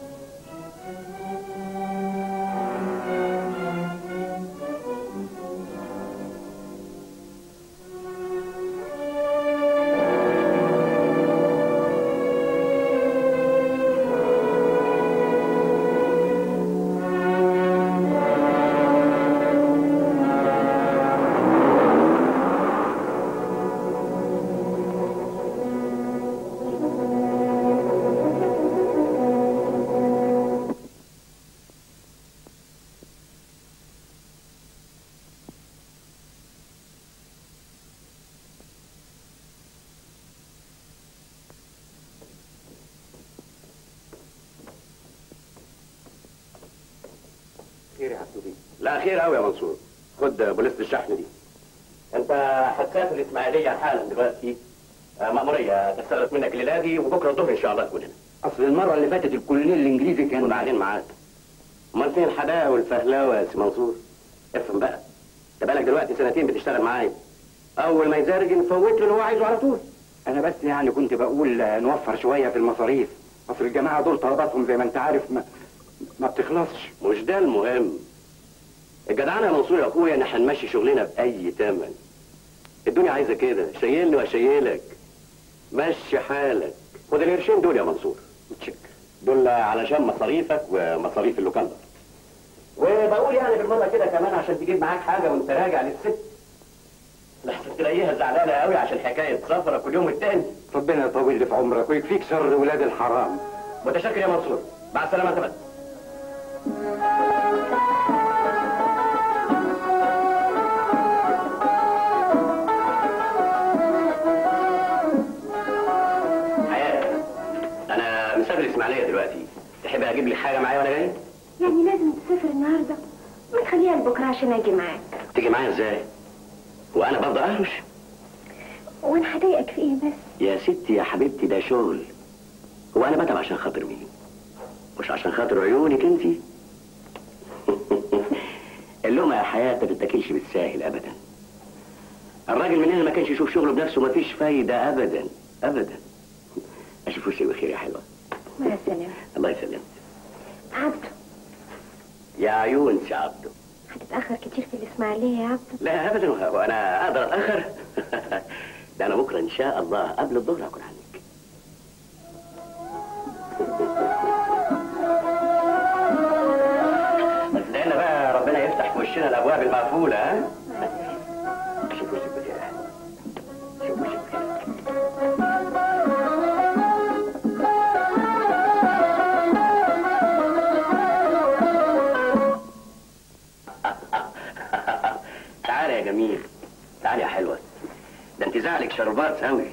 Speaker 6: خير يا عبدو بيه
Speaker 2: لا خير قوي يا منصور خد بوليسة الشحن دي انت هتسافر الاسماعيليه حالا دلوقتي آه، مأمورية تستغرق منك الليلة دي وبكره الظهر ان شاء الله تكون هنا
Speaker 6: اصل المره اللي فاتت الكولونيل الانجليزي كان
Speaker 2: وبعدين معاك امال فين الحداقه والفهلاوه يا سي منصور افهم بقى انت بقالك دلوقتي سنتين بتشتغل معايا اول ما يزرج نفوت له اللي هو عايزه على طول
Speaker 6: انا بس يعني كنت بقول آه، نوفر شويه في المصاريف اصل الجماعه دول طلباتهم زي ما انت عارف ما, ما بتخلصش
Speaker 2: مش ده المهم الجدعانه يا منصور يا اخويا ان هنمشي شغلنا باي تمن الدنيا عايزه كده شيلني واشيلك مشي حالك خد القرشين دول يا منصور
Speaker 6: متشكر
Speaker 2: دول علشان مصاريفك ومصاريف اللوكاندا وبقول يعني بالمره كده كمان عشان تجيب معاك حاجه وانت راجع للست لحسن تلاقيها زعلانه قوي عشان حكايه سفره كل يوم التاني
Speaker 6: ربنا يطول لي في عمرك ويكفيك شر ولاد الحرام
Speaker 2: متشكر يا منصور مع السلامه انت بس حياة انا مسافر الاسماعيليه دلوقتي تحب اجيب لي حاجه معايا وانا جاي
Speaker 12: يعني لازم تسافر النهاردة ما تخليها لبكرة عشان اجي معاك
Speaker 2: تيجي معايا ازاي وانا برضه اهرش
Speaker 12: وانا هضايقك في ايه بس
Speaker 2: يا ستي يا حبيبتي ده شغل هو انا بتعب عشان خاطر مين مش عشان خاطر عيونك انت اللقمه يا حياه ما تتاكلش بالساهل ابدا الراجل مننا ما كانش يشوف شغله بنفسه ما فيش فايده ابدا ابدا اشوف وشك بخير يا حلوه
Speaker 12: مع السلامة
Speaker 2: الله يسلمك
Speaker 12: عبده
Speaker 2: يا عيون سي عبده
Speaker 4: هتتأخر كتير في الإسماعيلية يا عبده
Speaker 2: لا ابدا وانا اقدر اتاخر ده انا بكره ان شاء الله قبل الظهر هكون عندك بس لان بقى ربنا يفتح في وشنا الابواب المقفوله ها شوفوا شوفوا كده شوفوا شوفوا كده تعالى يا جميل تعالى يا حلوة ده انت زعلك شربات قوي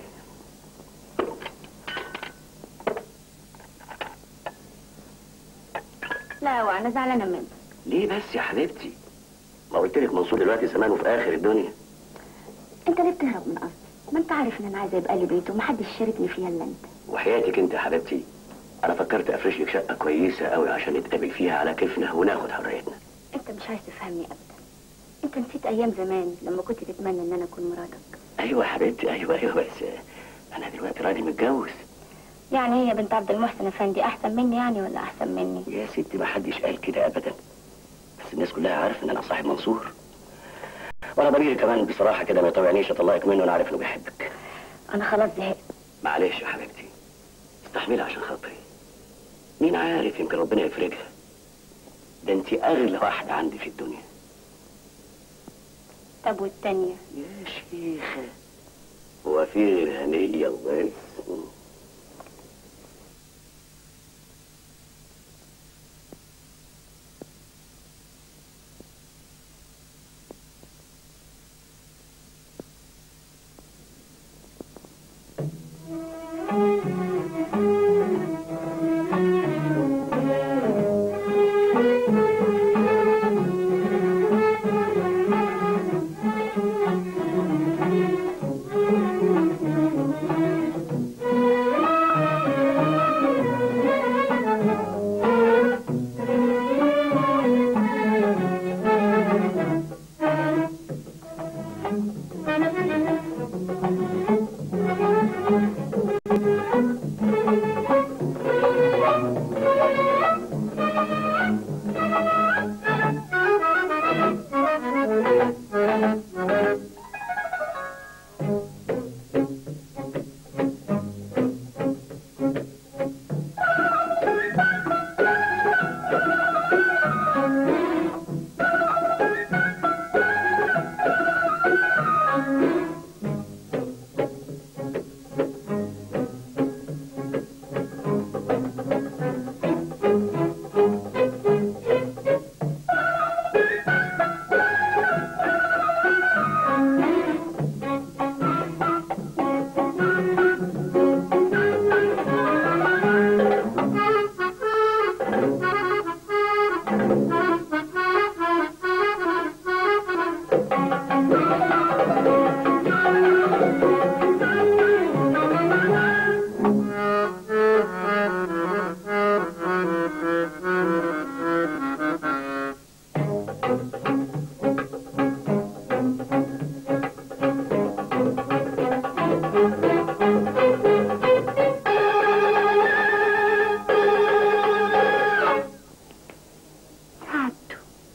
Speaker 4: لا وأنا زعلانة منك
Speaker 2: ليه بس يا حبيبتي ما قلت لك منصور دلوقتي زمانه في اخر الدنيا
Speaker 4: أنت ليه بتهرب من قصدي؟ ما أنت عارف إن أنا عايزة يبقى لي بيت ومحدش شاركني فيها إلا أنت
Speaker 2: وحياتك انت يا حبيبتي انا فكرت افرش لك شقه كويسه قوي عشان نتقابل فيها على كيفنا وناخد حريتنا
Speaker 4: أنت مش عايز تفهمني أبدا أنت نسيت أيام زمان لما كنت تتمنى إن أنا أكون مراتك
Speaker 2: ايوه يا حبيبتي ايوه ايوه بس انا دلوقتي راجل متجوز
Speaker 4: يعني هي بنت عبد المحسن أفندي أحسن مني يعني ولا أحسن مني؟
Speaker 2: يا ستي ما حدش قال كده ابدا بس الناس كلها عارفه ان انا صاحب منصور وانا ضميري كمان بصراحه كده ما يطوعنيش اطلقك منه انا عارف انه بيحبك
Speaker 4: أنا خلاص زهقت
Speaker 2: معلش يا حبيبتي استحملي عشان خاطري مين عارف يمكن ربنا يفرجها ده انت اغلى واحده عندي في الدنيا
Speaker 4: طب والتانية؟
Speaker 2: يا شيخه هو في غير هنيه وبس
Speaker 4: عبده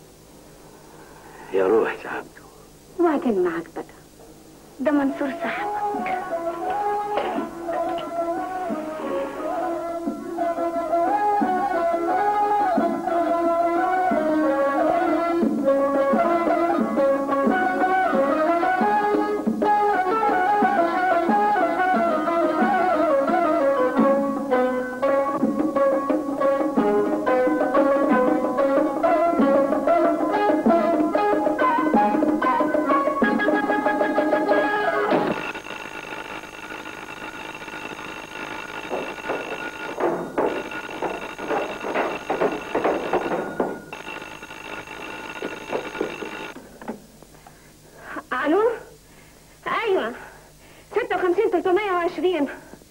Speaker 2: يا روح يا عبده
Speaker 4: وبعدين معاك بقى ده منصور صاحبك
Speaker 12: الو ايوه 56 320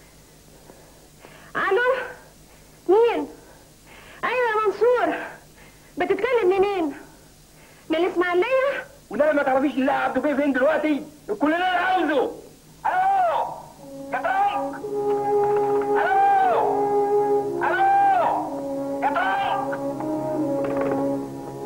Speaker 12: الو مين ايوه يا منصور بتتكلم منين من الاسماعيليه
Speaker 11: وده ما تعرفيش لا عبده بيه فين دلوقتي كل اللي انا عاوزه الو يا طارق الو الو يا طارق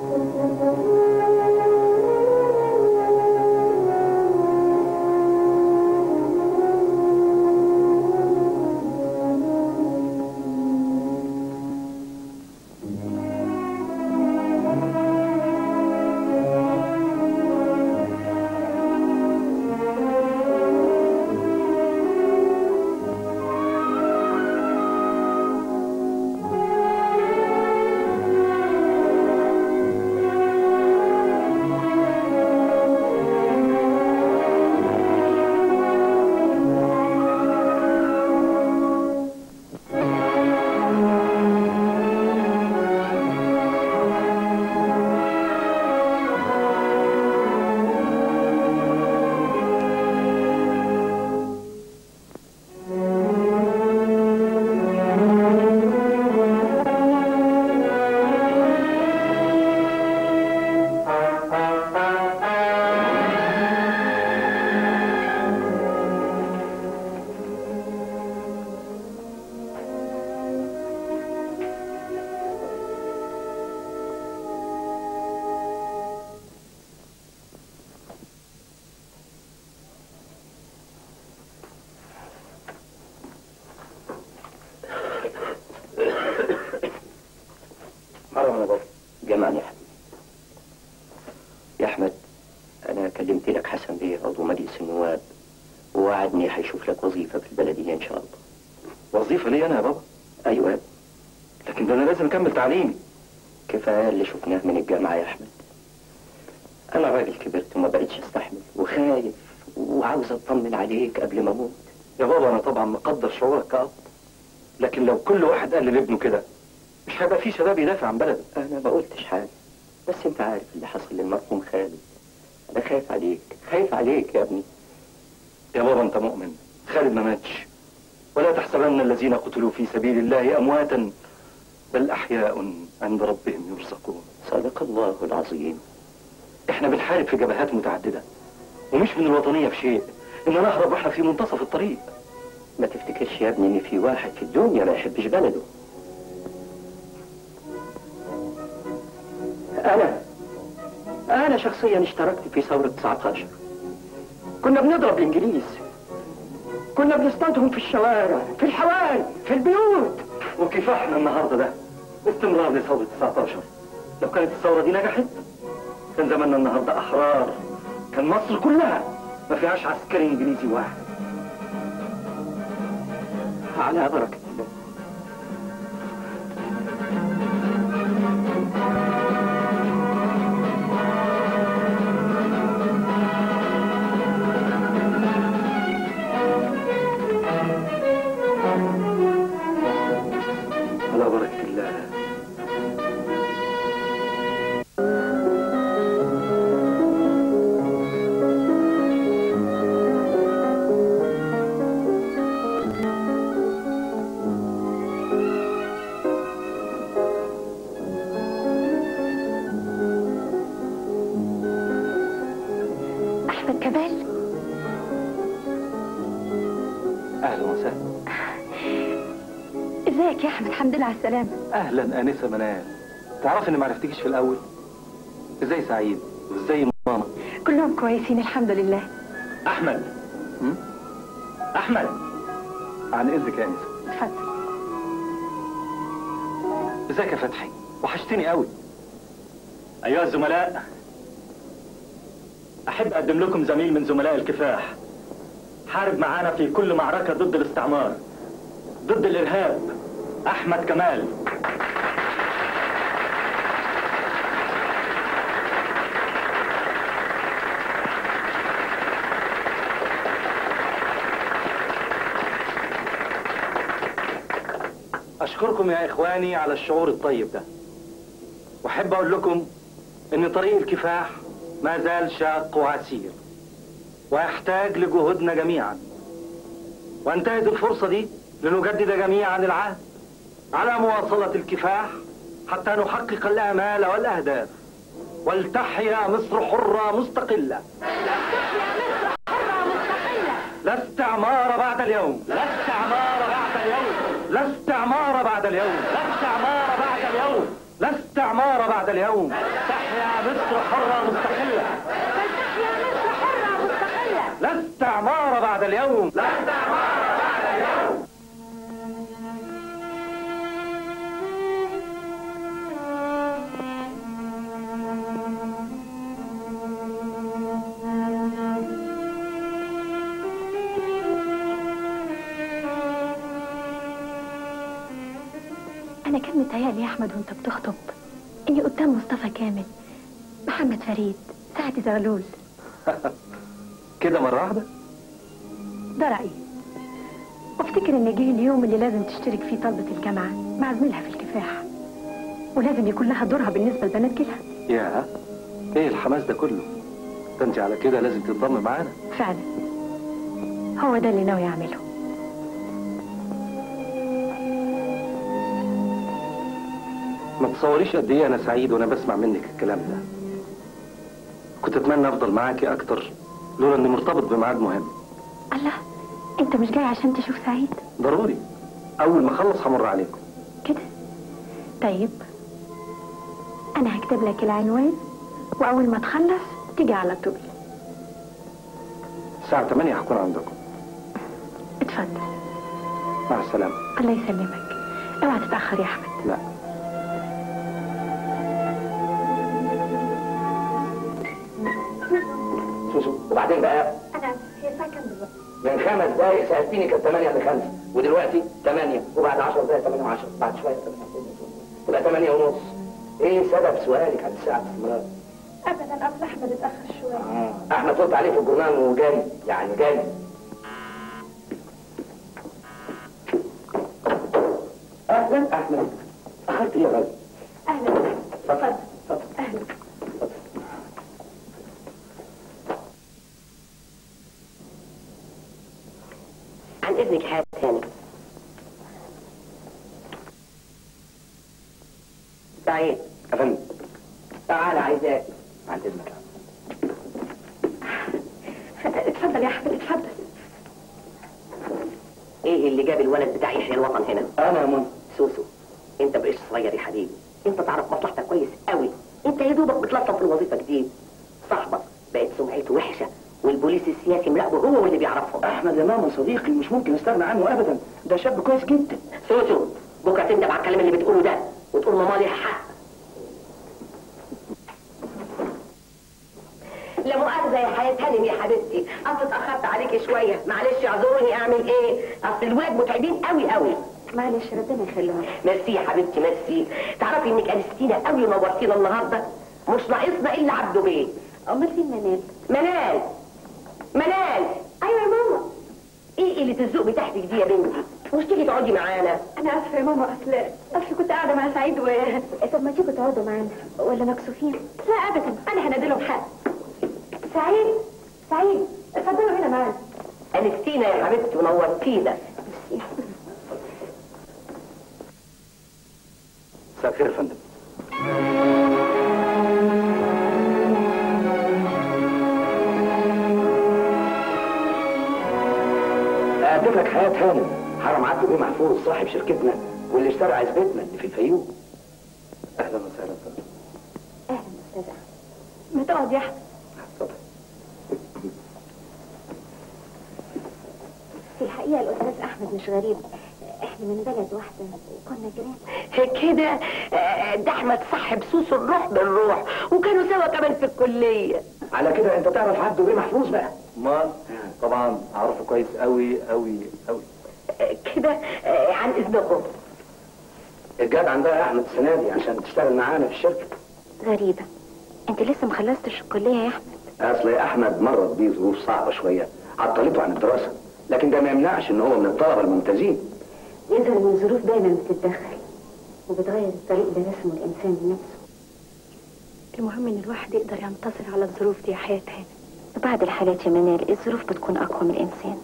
Speaker 3: يا بابا
Speaker 2: ايوه يا ابني.
Speaker 3: لكن ده انا لازم اكمل تعليمي
Speaker 2: كفايه اللي شفناه من الجامعه يا احمد انا راجل كبرت وما بقتش استحمل وخايف وعاوز اطمن عليك قبل ما اموت
Speaker 3: يا بابا انا طبعا مقدر شعورك كأب لكن لو كل واحد قال لابنه كده مش هيبقى في شباب يدافع عن بلده
Speaker 2: انا ما قلتش حاجه بس انت عارف اللي حصل للمرحوم خالد انا خايف عليك خايف عليك يا ابني
Speaker 3: يا بابا انت مؤمن خالد ما ماتش ولا تحسبن الذين قتلوا في سبيل الله امواتا بل احياء عند ربهم يرزقون
Speaker 2: صدق الله العظيم
Speaker 3: احنا بنحارب في جبهات متعدده ومش من الوطنيه في شيء ان نهرب واحنا في منتصف الطريق
Speaker 2: ما تفتكرش يا ابني ان في واحد في الدنيا ما يحبش بلده انا انا شخصيا اشتركت في ثورة 19 كنا بنضرب الانجليز كنا بنصطادهم في الشوارع في الحواري في البيوت
Speaker 3: وكفاحنا النهارده ده استمرار لثوره 19 لو كانت الثوره دي نجحت كان زماننا النهارده احرار كان مصر كلها ما فيهاش عسكري انجليزي واحد
Speaker 2: على بركة الله
Speaker 3: على بركه الله
Speaker 12: أحمد كمال
Speaker 3: اهلا وسهلا
Speaker 12: ازيك يا أحمد الحمد لله على السلامة
Speaker 3: اهلا انسه منال تعرف اني ما عرفتكش في الاول ازاي سعيد وازاي ماما
Speaker 12: كلهم كويسين الحمد لله
Speaker 9: احمد احمد
Speaker 3: عن اذنك يا انسه
Speaker 12: اتفضل
Speaker 3: ازيك يا فتحي وحشتني قوي
Speaker 9: ايها الزملاء احب اقدم لكم زميل من زملاء الكفاح حارب معانا في كل معركة ضد الاستعمار ضد الارهاب احمد كمال
Speaker 3: أشكركم يا إخواني على الشعور الطيب ده وأحب أقول لكم إن طريق الكفاح ما زال شاق وعسير ويحتاج لجهودنا جميعا وانتهز الفرصة دي لنجدد جميعا العهد على مواصلة الكفاح حتى نحقق الآمال والأهداف ولتحيا مصر حرة مستقلة لا استعمار بعد اليوم لا استعمار بعد اليوم لا استعمار بعد اليوم لا استعمار بعد اليوم لا استعمار بعد اليوم تحيا مصر حرة مستقلة لا استعمار بعد اليوم لا استعمار بعد اليوم
Speaker 12: أنا كان متهيألي يا أحمد وأنت بتخطب إني قدام مصطفى كامل محمد فريد سعد زغلول
Speaker 3: كده مرة واحدة
Speaker 12: ده رأيي وافتكر إن جه اليوم اللي لازم تشترك فيه طلبة الجامعة مع زميلها في الكفاح ولازم يكون لها دورها بالنسبة لبنات جيلها
Speaker 3: يا ايه الحماس ده كله ده انت على كده لازم تنضم معانا
Speaker 12: فعلا هو ده اللي ناوي أعمله
Speaker 3: ما تصوريش قد ايه انا سعيد وانا بسمع منك الكلام ده كنت اتمنى افضل معاكي اكتر لولا اني مرتبط بميعاد مهم
Speaker 12: الله أنت مش جاي عشان تشوف سعيد
Speaker 3: ضروري اول ما اخلص همر عليكم
Speaker 12: كده طيب أنا هكتب لك العنوان وأول ما تخلص تيجي على طول
Speaker 3: الساعة 8 هكون عندكم
Speaker 12: اتفضل
Speaker 3: مع السلامة
Speaker 12: الله يسلمك اوعى تتأخر يا أحمد
Speaker 3: لا
Speaker 2: سوسو وبعدين بقى
Speaker 12: أنا هي الساعة كام بالظبط؟
Speaker 2: من خمس دقايق سألتني كانت 8 لخمسة
Speaker 10: ودلوقتي 8 وبعد 10 دقايق 8 و10 بعد شويه 8 تبقى 8 ونص ايه سبب سؤالك عن الساعه باستمرار؟
Speaker 12: ابدا اصل احمد اتاخر شويه
Speaker 10: احمد فوت عليه في الجرنان وجاري يعني جاري اهلا احمد اخرت ايه يا راجل؟
Speaker 12: اهلا اتفضل اهلا
Speaker 7: عن اذنك حاجه تاني سعيد
Speaker 10: يا فندم
Speaker 7: تعال عايزاك
Speaker 10: عن اذنك
Speaker 12: اتفضل يا احمد اتفضل
Speaker 7: ايه اللي جاب الولد بتاع يحيى الوطن هنا
Speaker 10: انا يا ماما
Speaker 7: سوسو انت بقيش صغير يا حبيبي انت تعرف مصلحتك كويس قوي انت يا دوبك بتلطف في الوظيفه جديد صاحبك بقت سمعته وحشه والبوليس السياسي مراقبه هو واللي بيعرفهم
Speaker 10: احمد يا ماما صديقي مش ممكن استغنى عنه ابدا ده شاب كويس جدا
Speaker 7: سوسو بكره تندم على الكلام اللي بتقوله ده وتقول ماما لي حق لا مؤاخذة يا حياة هانم يا حبيبتي أصل اتأخرت عليكي شوية معلش اعذروني أعمل إيه أصل الولاد متعبين قوي قوي
Speaker 4: معلش ربنا يخليهم
Speaker 7: ميرسي يا حبيبتي ميرسي تعرفي إنك أنستينا قوي ونورتينا النهاردة مش ناقصنا إلا عبده بيه
Speaker 4: امال فين منال
Speaker 7: منال منال أيوة يا ماما إيه اللي الذوق بتاعتك دي يا بنتي مش تيجي تقعدي معانا
Speaker 12: انا اسفه يا ماما اصل اصل كنت قاعده مع سعيد و
Speaker 4: طب ما تيجوا تقعدوا معانا ولا مكسوفين
Speaker 12: لا ابدا انا هنادلهم حق سعيد سعيد اتفضلوا هنا معانا
Speaker 7: أنستينا يا حبيبتي ونورتينا
Speaker 3: مساء الخير يا فندم
Speaker 10: اقدم لك حياه هانم حرم عبده بيه محفوظ صاحب شركتنا واللي اشترى عزبتنا اللي في الفيوم
Speaker 3: اهلا وسهلا فندم
Speaker 4: اهلا استاذ احمد
Speaker 12: ما تقعد يا احمد
Speaker 4: في الحقيقه الاستاذ احمد مش غريب احنا من بلد واحده وكنا جيران
Speaker 7: كده آه، ده احمد صاحب سوسو الروح بالروح وكانوا سوا كمان في الكليه
Speaker 10: على كده انت تعرف عبده بيه محفوظ بقى
Speaker 3: امال طبعا اعرفه كويس قوي قوي قوي
Speaker 7: آه، كده آه، عن اذنكم
Speaker 10: الجدع عندها احمد السنه دي عشان تشتغل معانا في الشركه
Speaker 4: غريبه انت لسه مخلصتش الكليه يا احمد
Speaker 10: اصل يا احمد مرت بيه ظروف صعبه شويه عطلته عن الدراسه لكن ده ما يمنعش ان هو من الطلبه الممتازين
Speaker 4: يظهر ان الظروف دايما بتتدخل وبتغير الطريق اللي رسمه الانسان لنفسه
Speaker 12: المهم ان الواحد يقدر ينتصر على الظروف دي يا حياة هانم
Speaker 4: بعض الحالات يا منال الظروف بتكون اقوى من الانسان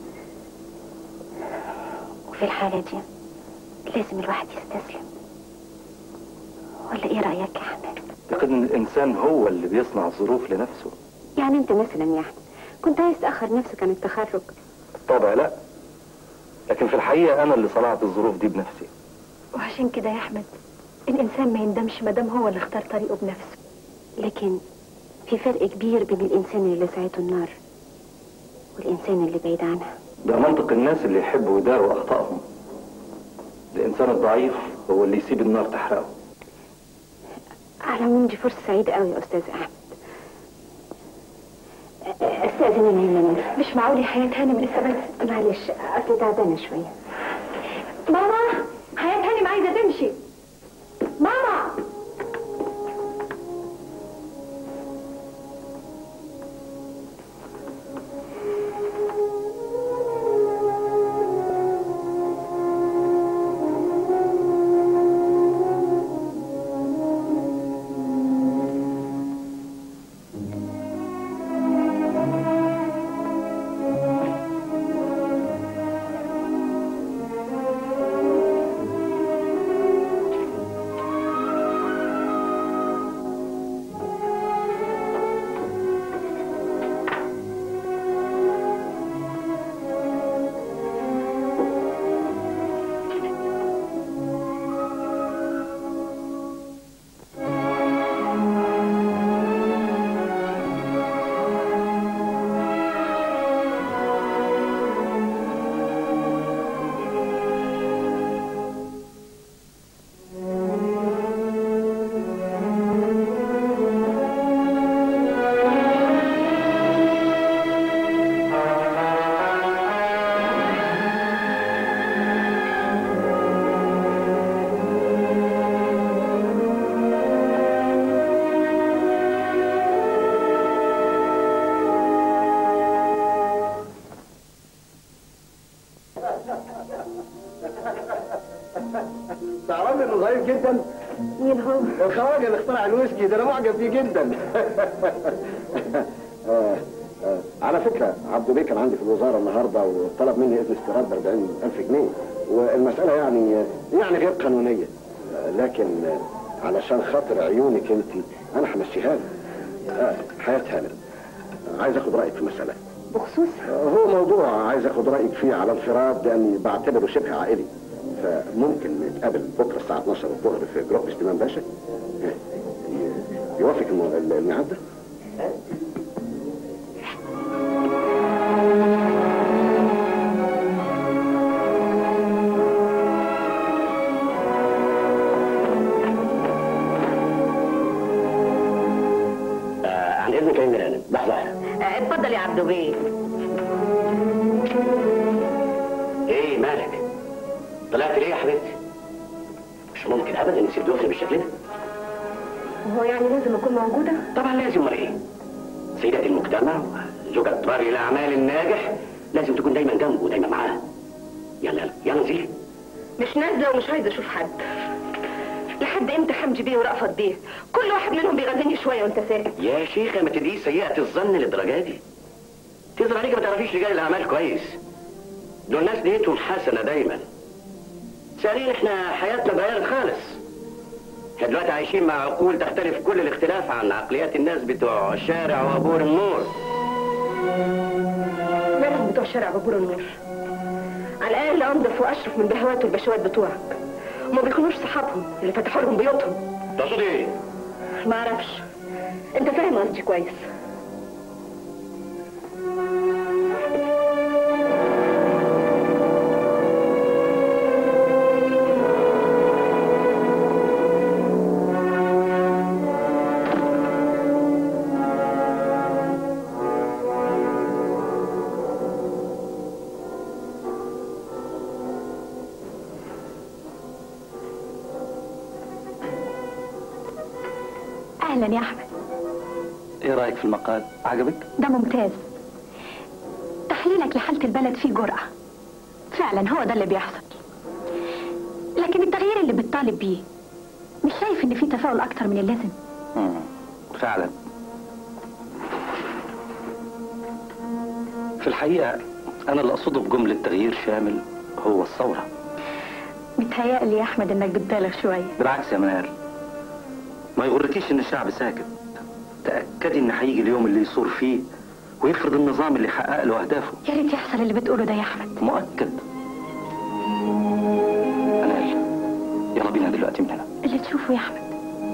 Speaker 4: وفي الحالة دي لازم الواحد يستسلم ولا ايه رأيك يا احمد
Speaker 3: اعتقد ان الانسان هو اللي بيصنع الظروف لنفسه
Speaker 4: يعني انت مثلا يا احمد كنت عايز تأخر نفسك عن التخرج
Speaker 3: طبعا لا لكن في الحقيقة انا اللي صنعت الظروف دي بنفسي
Speaker 12: وعشان كده يا احمد الانسان ما يندمش ما دام هو اللي اختار طريقه بنفسه
Speaker 4: لكن في فرق كبير بين الانسان اللي لسعته النار والانسان اللي بعيد عنها
Speaker 3: ده منطق الناس اللي يحبوا يداروا اخطائهم الانسان الضعيف هو اللي يسيب النار تحرقه
Speaker 4: على العموم دي فرصة سعيدة قوي يا استاذ احمد استاذن انا يا منال
Speaker 12: مش معقول يا حياة هانم لسه بس
Speaker 4: معلش اصل تعبانة شوية
Speaker 12: ماما حياة هانم عايزة تمشي ماما
Speaker 11: تعرف انه ظريف جدا
Speaker 7: مين هو؟
Speaker 11: الخواجه اللي اخترع الويسكي ده انا معجب بيه جدا آه، آه، على فكره عبدو بيه كان عندي في الوزاره النهارده وطلب مني اذن استيراد ب 40000 جنيه والمساله يعني يعني غير قانونيه آه، لكن آه، علشان خاطر عيونك انت انا همشيها لك آه، حياه هانم عايز اخد رايك في المساله
Speaker 7: بخصوص
Speaker 11: هو موضوع عايز اخد رايك فيه على انفراد لاني بعتبره شبه عائلي فممكن نتقابل بكره الساعه 12 الظهر في جروب سليمان باشا ي- يوافق الم- الميعاد ده؟
Speaker 2: آه عن اذنك يا ميران لحظه
Speaker 7: اتفضل يا عبدو بيه
Speaker 2: ايه مالك طلعت ليه يا حبيبتي مش ممكن ابدا نسيب دخل بالشكل ده
Speaker 7: هو يعني لازم اكون موجودة؟
Speaker 2: طبعا لازم امال ايه سيدة المجتمع زوجة رجل الاعمال الناجح لازم تكون دايما جنبه ودايما معاه يلا يلا يلا انزلي
Speaker 7: مش نازلة ومش عايزة اشوف حد لحد امتى حمدي بيه ورأفت بيه كل واحد منهم بيغازلني شوية وانت ساكت
Speaker 2: يا شيخة ما تدريش سيئة الظن للدرجة دي تظهر عليك ما تعرفيش رجال الاعمال كويس دول ناس نيتهم حسنة دايما ثانيا احنا حياتنا اتغيرت خالص احنا دلوقتي عايشين مع عقول تختلف كل الاختلاف عن عقليات الناس بتوع الشارع وابور النور
Speaker 7: مالهم بتوع شارع بابور النور على الاقل انضف واشرف من بهوات والبشوات بتوعك وما بيكونوش صحابهم اللي فتحوا لهم بيوتهم
Speaker 2: تقصدي ايه؟
Speaker 7: ما اعرفش انت فاهم قصدي كويس
Speaker 12: اهلا يا احمد
Speaker 9: ايه رايك في المقال عجبك
Speaker 12: ده ممتاز تحليلك لحالة البلد فيه جرأة فعلا هو ده اللي بيحصل لكن التغيير اللي بتطالب بيه مش شايف ان فيه تفاؤل اكتر من اللازم
Speaker 9: مم. فعلا في الحقيقة أنا اللي أقصده بجملة تغيير شامل هو الثورة
Speaker 12: متهيألي يا احمد انك بتبالغ شوية
Speaker 9: بالعكس يا منال ما يغركيش إن الشعب ساكت تأكدي إن هيجي اليوم اللي يصور فيه ويفرض النظام اللي يحقق له أهدافه
Speaker 12: يا ريت يحصل اللي بتقوله ده يا احمد
Speaker 9: مؤكد منال يلا بينا دلوقتي من هنا
Speaker 12: اللي تشوفه يا احمد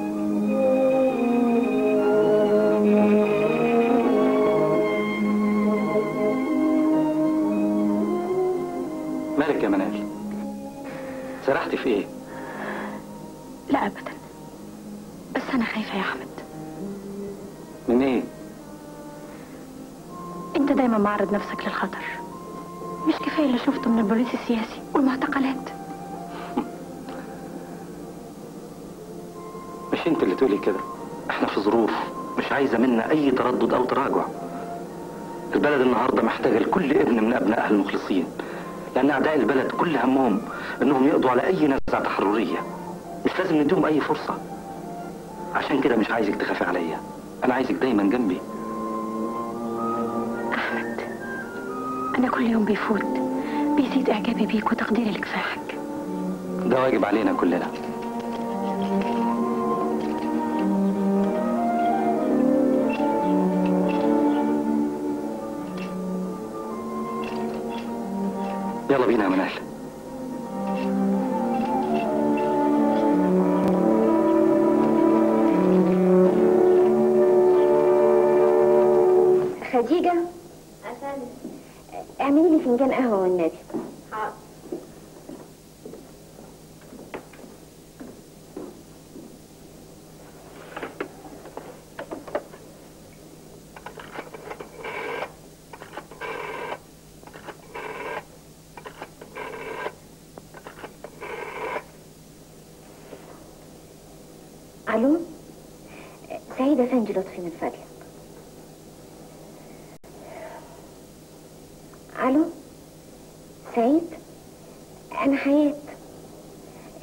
Speaker 9: مالك يا منال سرحتي في إيه
Speaker 12: لا ابدا بس انا خايفة يا احمد
Speaker 9: من إيه
Speaker 12: انت دايما معرض نفسك للخطر مش كفاية اللي شفته من البوليس السياسي والمعتقلات
Speaker 9: مش انت اللي تقولي كده احنا في ظروف مش عايزة منا اي تردد او تراجع البلد النهاردة محتاجة لكل ابن من ابنائها المخلصين لان اعداء البلد كل همهم انهم يقضوا على اي نزعة تحررية مش لازم نديهم اي فرصة عشان كده مش عايزك تخافي عليا انا عايزك دايما جنبي
Speaker 12: احمد انا كل يوم بيفوت بيزيد اعجابي بيك وتقديري لكفاحك
Speaker 9: ده واجب علينا كلنا يلا بينا يا منال
Speaker 4: خديجة اعملي لي فنجان قهوة والنبي الو سعيدة سنجي لطفي من فضلك الو سعيد انا حياة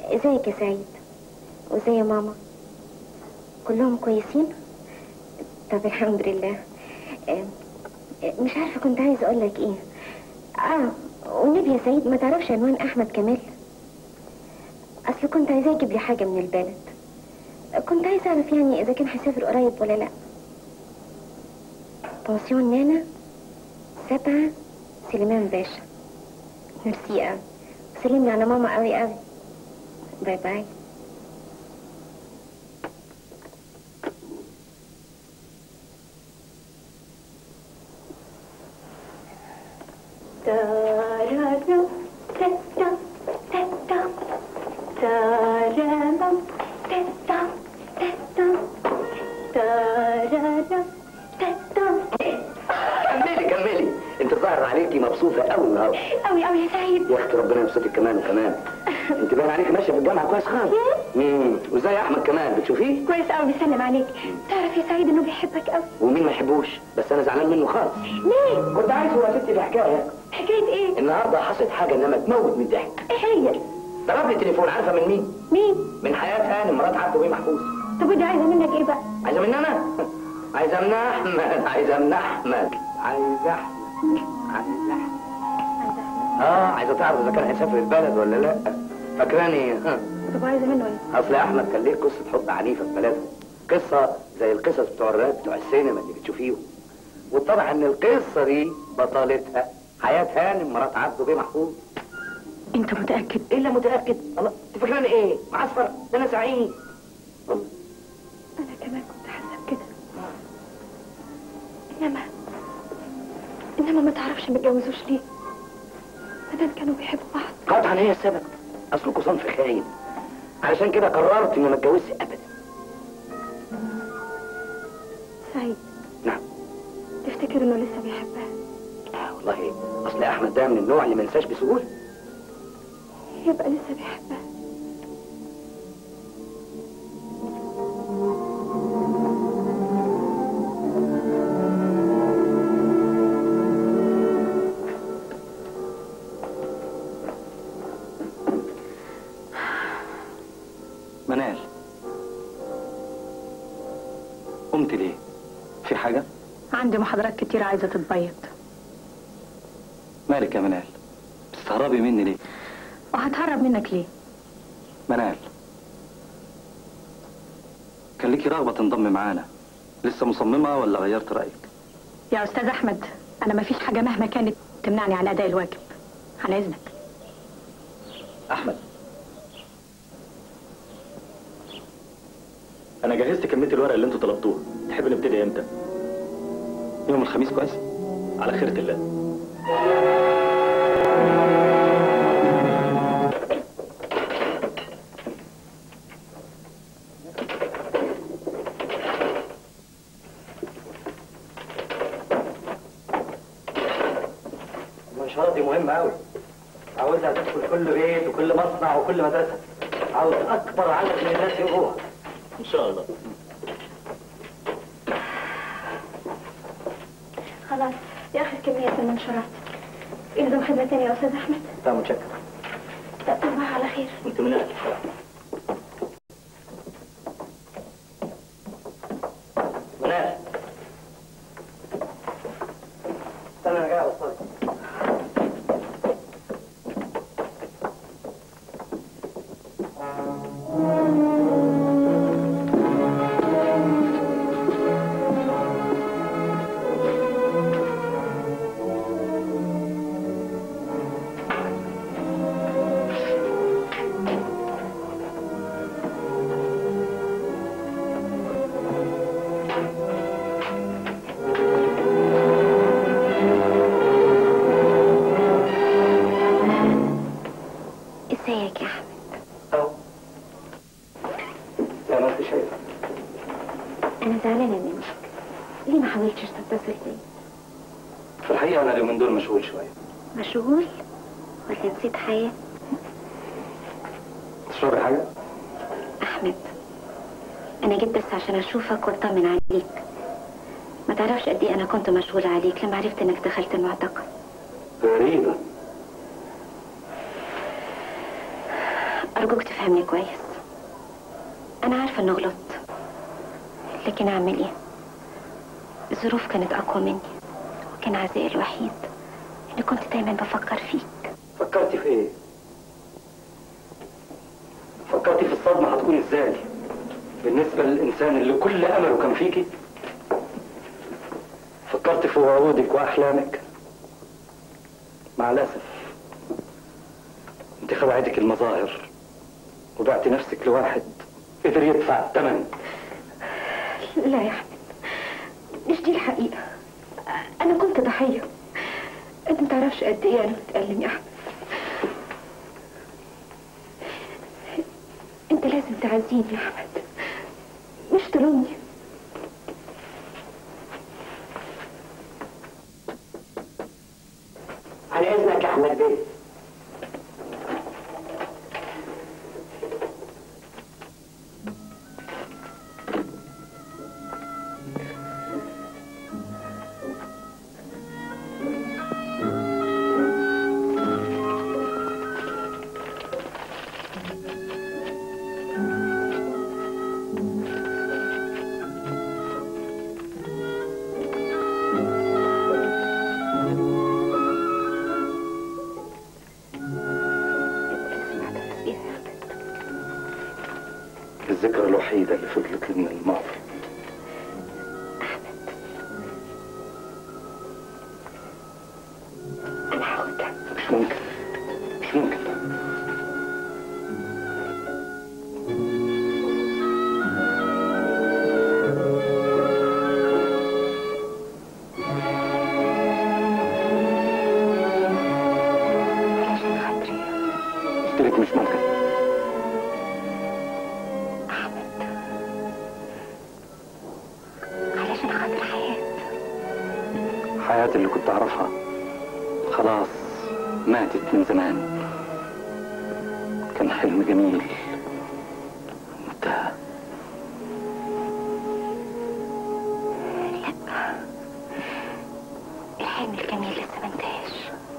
Speaker 4: ازيك يا سعيد وازاي يا ماما كلهم كويسين طب الحمد لله آه، آه، مش عارفه كنت عايزه اقول لك ايه اه والنبي يا سعيد ما تعرفش عنوان احمد كمال اصل كنت عايزاه يجيب لي حاجه من البلد كنت عايزه اعرف يعني اذا كان هيسافر قريب ولا لا بنسيون نانا سبعة سليمان باشا ميرسي قوي سلم لي على ماما قوي قوي باي باي
Speaker 10: كملي كملي انت ظاهر عليكي مبسوطه قوي النهارده
Speaker 4: قوي قوي يا سعيد
Speaker 10: يا اختي ربنا يبسطك كمان وكمان انت باين عليكي ماشيه في الجامعه كويس خالص امم وازاي احمد كمان بتشوفيه
Speaker 4: كويس قوي بيسلم عليك تعرف يا سعيد انه بيحبك قوي
Speaker 10: ومين ما يحبوش بس انا زعلان منه خالص
Speaker 4: ليه
Speaker 10: كنت عايز ورثتي بحكايه
Speaker 4: حكايه ايه
Speaker 10: النهارده حصلت حاجه انما تموت من الضحك
Speaker 4: ايه هي
Speaker 10: ضرب لي تليفون عارفه من مين
Speaker 4: مين
Speaker 10: من حياه هانم مرات عبده بيه محفوظ
Speaker 4: طب ودي عايزه منك ايه بقى
Speaker 10: عايزه مني انا عايزه من احمد عايزه من احمد عايزه احمد عايزه احمد اه عايزه تعرف اذا كان هيسافر البلد ولا لا فاكراني ها
Speaker 4: طب عايزه منه ايه
Speaker 10: اصل احمد كان ليه قصه حب عنيفه في بلده قصه زي القصص بتوع الراب بتوع السينما اللي بتشوفيهم واتضح ان القصه دي بطلتها حياه هانم مرات عبده بيه محفوظ
Speaker 4: انت متاكد
Speaker 10: الا متاكد الله انت فاكراني ايه معصفر ده انا سعيد
Speaker 4: انا كمان كنت حاسه بكده انما انما ما تعرفش ما اتجوزوش ليه ما دام كانوا بيحبوا بعض
Speaker 10: قطعا هي السبب اصلكوا صنف خاين علشان كده قررت اني ما اتجوزش ابدا
Speaker 4: سعيد
Speaker 10: نعم
Speaker 4: تفتكر انه لسه بيحبها
Speaker 10: آه والله اصل احمد ده من النوع اللي ما ينساش بسهوله
Speaker 4: يبقى لسه بيحبها
Speaker 9: منال قمت ليه في حاجة
Speaker 12: عندي محاضرات كتير عايزة تتبيض
Speaker 9: مالك يا منال بتستهربي مني ليه
Speaker 12: وهتهرب منك ليه
Speaker 9: منال كان ليكي رغبة تنضم معانا لسه مصممة ولا غيرت رأيك
Speaker 12: يا أستاذ أحمد أنا مفيش حاجة مهما كانت تمنعني عن أداء الواجب على إذنك
Speaker 9: أحمد أنا جهزت كمية الورق اللي أنتوا طلبتوه تحب نبتدي إمتى؟ يوم الخميس كويس؟ على خيرة الله
Speaker 2: المنشورات دي مهمة أوي عاوزها تدخل كل بيت وكل مصنع وكل مدرسة عاوز أكبر عدد من الناس يقروها
Speaker 9: إن شاء الله
Speaker 4: خلاص دي آخر كمية في المنشورات يلزم خدمة تانية يا أستاذ أحمد
Speaker 9: لا متشكر
Speaker 4: لا تصبح على خير
Speaker 9: أنت من أهل
Speaker 2: منال استنى أنا جاي أوصلك
Speaker 4: ازيك يا أحمد
Speaker 2: أهو زي ما أنت شايفة
Speaker 4: أنا زعلانة منك ليه ما حاولتش تتصل بيا
Speaker 9: في الحقيقة أنا اليومين دول مشغول شوية
Speaker 4: مشغول ولا نسيت حياة
Speaker 9: تشربي حاجة؟
Speaker 4: أحمد أنا جيت بس عشان أشوفك وأطمن عليك ما تعرفش قد إيه أنا كنت مشغولة عليك لما عرفت إنك دخلت المعتقل
Speaker 9: غريبة
Speaker 4: أرجوك تفهمني كويس أنا عارفة إنه غلطت لكن أعمل إيه؟ الظروف كانت أقوى مني وكان عزائي الوحيد إني كنت دايما بفكر فيك
Speaker 9: فكرتي في ايه؟ فكرتي في الصدمة هتكون ازاي؟ بالنسبة للإنسان اللي كل أمله كان فيكي؟ فكرت في وعودك وأحلامك؟ مع الأسف انت خدعتك المظاهر وبعت نفسك لواحد قدر يدفع الثمن
Speaker 4: لا يا أحمد مش دي الحقيقة أنا كنت ضحية أنت متعرفش قد إيه أنا بتألم يا أحمد أنت لازم تعزيني يا أحمد مش تلومني
Speaker 2: على اذنك يا احمد بيه
Speaker 9: الذكرى الوحيدة اللي فضلت لي من الماضي
Speaker 4: أنا هاخدها
Speaker 9: مش ممكن مش ممكن
Speaker 4: علشان خاطري
Speaker 9: قلت لك مش ممكن
Speaker 4: علشان خاطر حياة
Speaker 9: حياتي اللي كنت أعرفها خلاص ماتت من زمان كان حلم جميل انتهى
Speaker 4: الحلم الجميل لسه ما انتهاش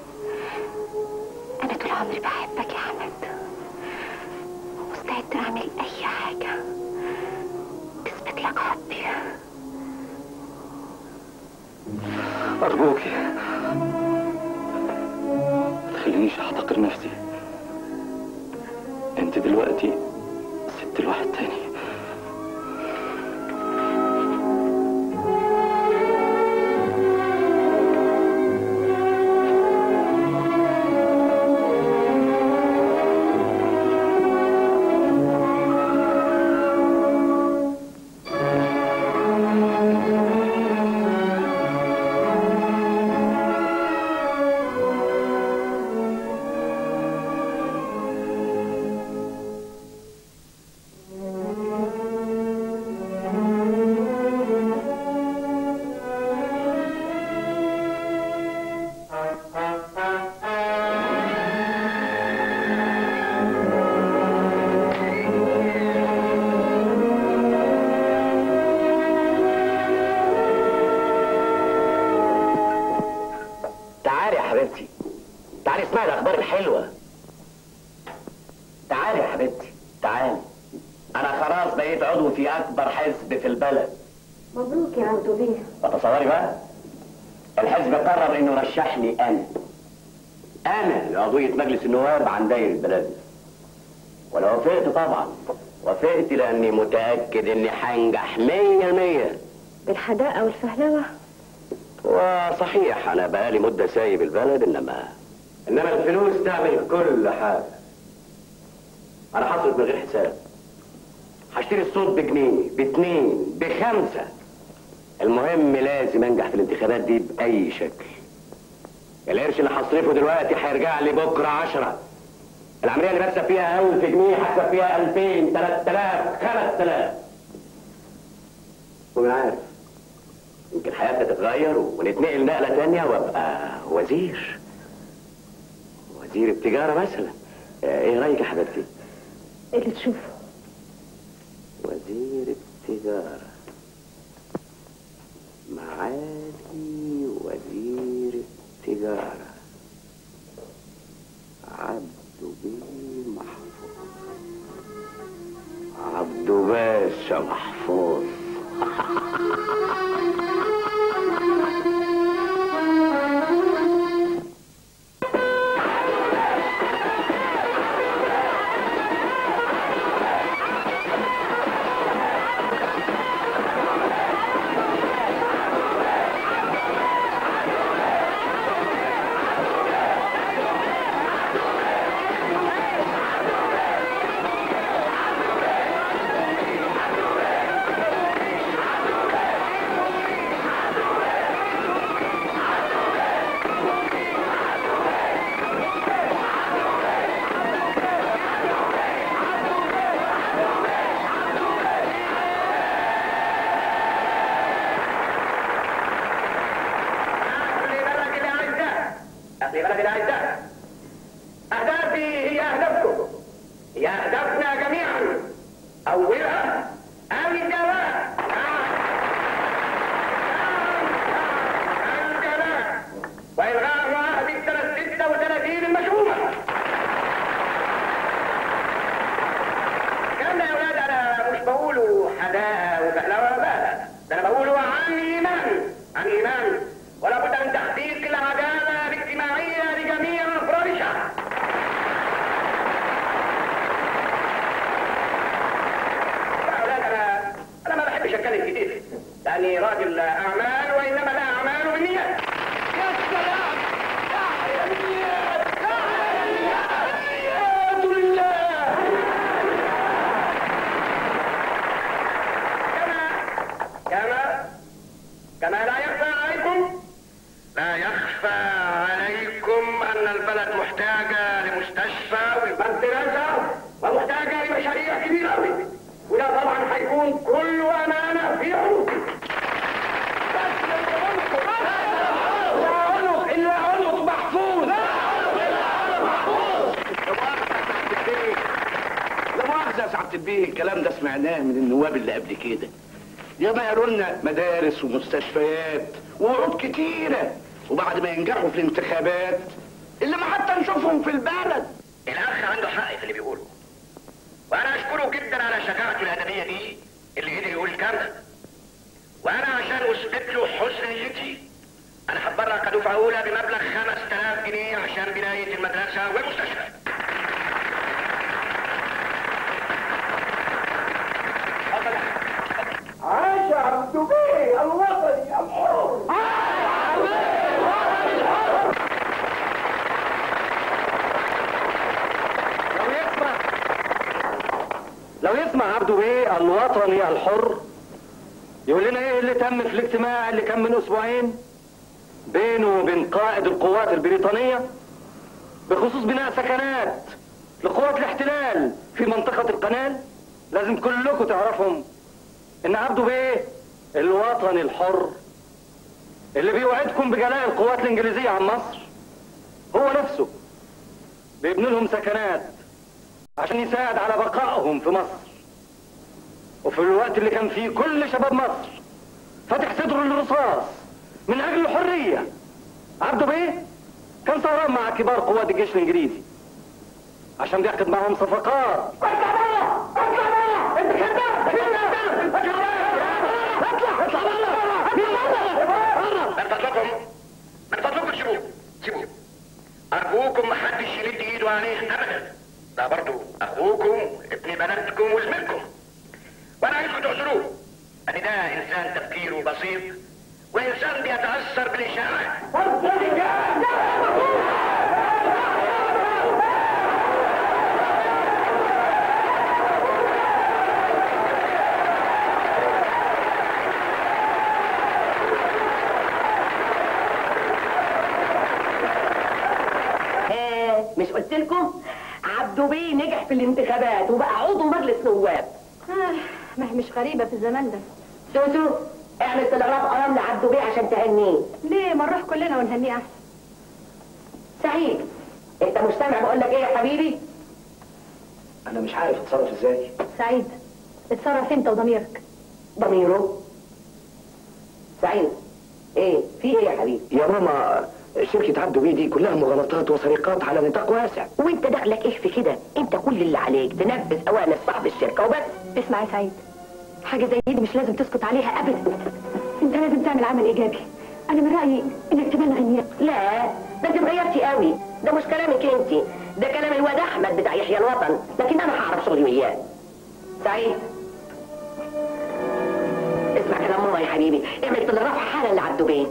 Speaker 4: أنا طول عمري بحبك يا أحمد ومستعدة أعمل أي حاجة تثبت لك حبي
Speaker 9: أرجوكي ما تخلينيش أحتقر نفسي أنت دلوقتي سبت الواحد تاني
Speaker 2: تعالي يا حبيبتي تعالي اسمعي الاخبار الحلوه تعالي يا حبيبتي تعالي انا خلاص بقيت عضو في اكبر حزب في البلد
Speaker 4: مبروك يا عبدو بيه
Speaker 2: وتصوري بقى الحزب قرر انه رشحني انا انا لعضوية مجلس النواب عن دايرة بلدنا وانا وافقت طبعا وافقت لاني متاكد اني هنجح مية مية
Speaker 4: بالحداقة والفهلوة
Speaker 2: وصحيح انا بقالي مده سايب البلد انما انما الفلوس تعمل كل حاجه انا هصرف من غير حساب هشتري الصوت بجنيه باتنين بخمسه المهم لازم انجح في الانتخابات دي باي شكل القرش اللي هصرفه دلوقتي هيرجع لي بكره عشرة العمليه اللي بكسب فيها ألف جنيه هكسب فيها ألفين تلات آلاف خمس آلاف ومين عارف يمكن حياتنا تتغير ونتنقل نقلة تانية وابقى وزير وزير التجارة مثلا آه، ايه رأيك يا حبيبتي؟
Speaker 4: اللي تشوفه
Speaker 2: وزير التجارة معالي وزير التجارة عبد بيه محفوظ
Speaker 10: عبدو باشا محفوظ
Speaker 2: أهل بلد الأعزاء أهل بلد الأعزاء أهدافي هي أهدافكم هي أهدافنا جميعا أولها الجلاء الجلاء وإلغاء عهد السنة 36 المشروعة كان يا أولاد أنا مش بقوله حداء وبهلوة وبهلة ده أنا بقوله عن إيمان عن إيمان ولا بد من تحقيق العدالة الاجتماعية لجميع أفراد الشعب يا أولاد أنا أنا ما بحبش أتكلم كتير لأني راجل أعمال وإنما الأعمال بالنيات يا سلام يا النيات يا النيات لله كما كما لا يخفى عليكم لا يخفى عليكم ان البلد محتاجه لمستشفى ومدرسه ومحتاجه لمشاريع كبيره قوي وده طبعا هيكون كله امانه في عنقي
Speaker 10: الا عنق محفوظ لا مؤاخذة يا سعادة البيه الكلام ده سمعناه من النواب اللي قبل كده ياما قالوا لنا مدارس ومستشفيات ووعود كتيرة وبعد ما ينجحوا في الانتخابات اللي ما حتى نشوفهم في البلد
Speaker 2: الاخ عنده حق في اللي بيقوله وانا اشكره جدا على شجاعته الادبيه دي اللي قدر يقول الكلام ده وانا عشان اثبت له حسن نيتي انا هتبرع كدفعه اولى بمبلغ 5000 جنيه عشان بنايه المدرسه والمستشفى
Speaker 10: عاش عبد بيه الوطني الحر
Speaker 9: لو يسمع لو يسمع عبده بيه الوطني الحر يقول لنا ايه اللي تم في الاجتماع اللي كان من اسبوعين بينه وبين قائد القوات البريطانية بخصوص بناء سكنات لقوات الاحتلال في منطقة القنال لازم كلكم تعرفهم ان عبده بيه الوطني الحر اللي بيوعدكم بجلاء القوات الانجليزية عن مصر هو نفسه بيبني لهم سكنات عشان يساعد على بقائهم في مصر وفي الوقت اللي كان فيه كل شباب مصر فاتح صدره للرصاص من اجل الحرية عبده بيه كان سهران مع كبار قوات الجيش الانجليزي عشان بيعقد معهم صفقات
Speaker 2: من فضلكم من فضلكم سيبوه سيبوه ارجوكم محدش يمد ايده عليه ابدا ده برضه اخوكم ابن بلدكم وزميلكم وانا عايزكم تعذروه ان ده انسان تفكيره بسيط وانسان بيتاثر بالاشاعات
Speaker 7: مش قلت لكم عبدو بيه نجح في الانتخابات وبقى عضو مجلس نواب
Speaker 12: ما هي مش غريبة في الزمان ده
Speaker 7: سوسو اعمل تلغراف قرام لعبدو بيه عشان تهنيه
Speaker 12: ليه ما نروح كلنا ونهنيه احسن
Speaker 7: سعيد انت مستمع بقول لك ايه يا حبيبي
Speaker 10: انا مش عارف اتصرف ازاي
Speaker 12: سعيد اتصرف انت وضميرك
Speaker 7: ضميره سعيد ايه في ايه يا حبيبي
Speaker 10: يا ماما شركة عبده بيه دي كلها مغالطات وسرقات على نطاق واسع
Speaker 7: وانت دخلك ايه في كده انت كل اللي عليك تنفذ اوامر صاحب الشركه وبس
Speaker 12: اسمع يا سعيد حاجة زي دي مش لازم تسكت عليها أبدا أنت لازم تعمل عمل إيجابي أنا من رأيي إنك تبلغ النيابة
Speaker 7: لا ده انت اتغيرتي قوي ده مش كلامك انت ده كلام الواد احمد بتاع يحيى الوطن لكن انا هعرف شغلي وياه سعيد اسمع كلام ماما يا حبيبي اعمل تلغراف حالا لعبده بيه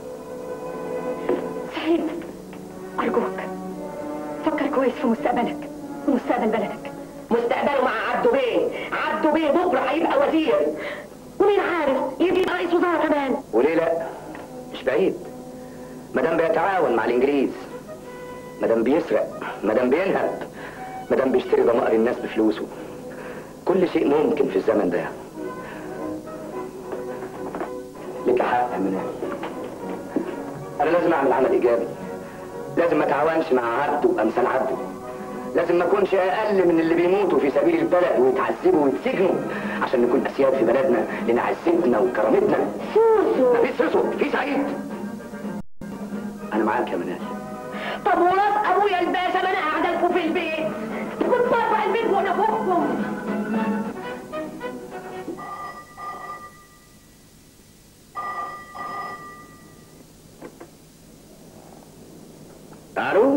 Speaker 12: سعيد أرجوك فكر كويس في مستقبلك ومستقبل بلدك
Speaker 7: مستقبله مع عبده بيه عبده بيه بكره هيبقى وزير ومين عارف يبقى رئيس وزراء كمان
Speaker 10: وليه لا مش بعيد مدام بيتعاون مع الانجليز مدام بيسرق مدام بينهب مدام بيشتري ضمائر الناس بفلوسه كل شيء ممكن في الزمن ده لك حق يا منال انا لازم اعمل عمل ايجابي لازم ما اتعاونش مع عبده امثال عبده لازم ما اكونش اقل من اللي بيموتوا في سبيل البلد ويتعذبوا ويتسجنوا عشان نكون اسياد في بلدنا لان عزتنا وكرامتنا
Speaker 7: سوسو
Speaker 10: مفيش سوسو في سعيد انا معاك يا منال
Speaker 7: طب وراس ابويا الباشا ما انا قاعده لكم في البيت كنت بره البيت وانا فوقكم
Speaker 10: تعالوا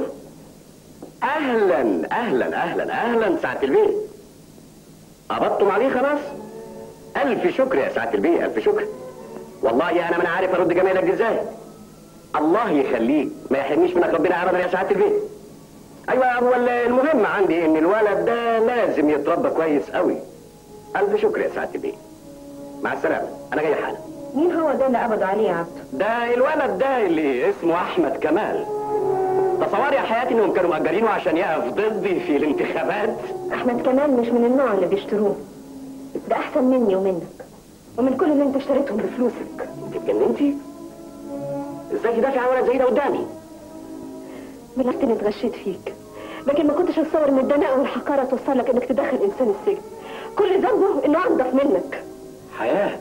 Speaker 10: اهلا اهلا اهلا اهلا سعاده البيه قبضتم عليه خلاص الف شكر يا سعاده البيه الف شكر والله انا ما انا عارف ارد جميلك دي ازاي الله يخليك ما يحرمنيش منك ربنا ابدا يا سعاده البيه ايوه هو المهم عندي ان الولد ده لازم يتربى كويس قوي الف شكر يا سعاده البيه مع السلامه انا جاي حالا
Speaker 12: مين هو ده اللي قبضوا عليه يا عبده؟
Speaker 10: ده الولد ده اللي اسمه احمد كمال تصوري يا حياتي انهم كانوا مأجرينه عشان يقف ضدي في الانتخابات
Speaker 12: أحمد كمال مش من النوع اللي بيشتروه ده أحسن مني ومنك ومن كل اللي أنت اشتريتهم بفلوسك
Speaker 10: اتجننتي ازاي تدافع عن ولد زي ده قدامي
Speaker 12: بالعكس اني اتغشيت فيك لكن ما كنتش اتصور ان الدناءة والحقارة توصل لك انك تدخل انسان السجن كل ذنبه انه انضف منك
Speaker 10: حياة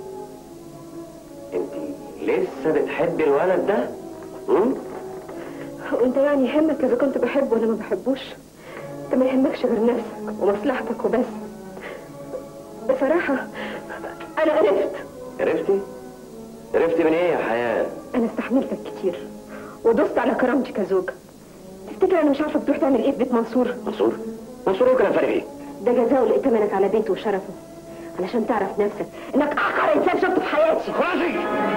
Speaker 10: انت لسه بتحبي الولد ده هم؟
Speaker 12: وانت يعني يهمك اذا كنت بحبه ولا ما بحبوش انت ما يهمكش غير نفسك ومصلحتك وبس بصراحة انا عرفت
Speaker 10: عرفتي عرفتي من ايه يا حياة
Speaker 12: انا استحملتك كتير ودوست على كرامتي كزوجة تفتكر انا مش عارفة بتروح تعمل ايه في بيت منصور
Speaker 10: منصور منصور ايه كلام فارغ ايه
Speaker 12: ده جزاء لائتمنك على بيته وشرفه علشان تعرف نفسك انك احقر انسان شفته في حياتي
Speaker 10: خلاصي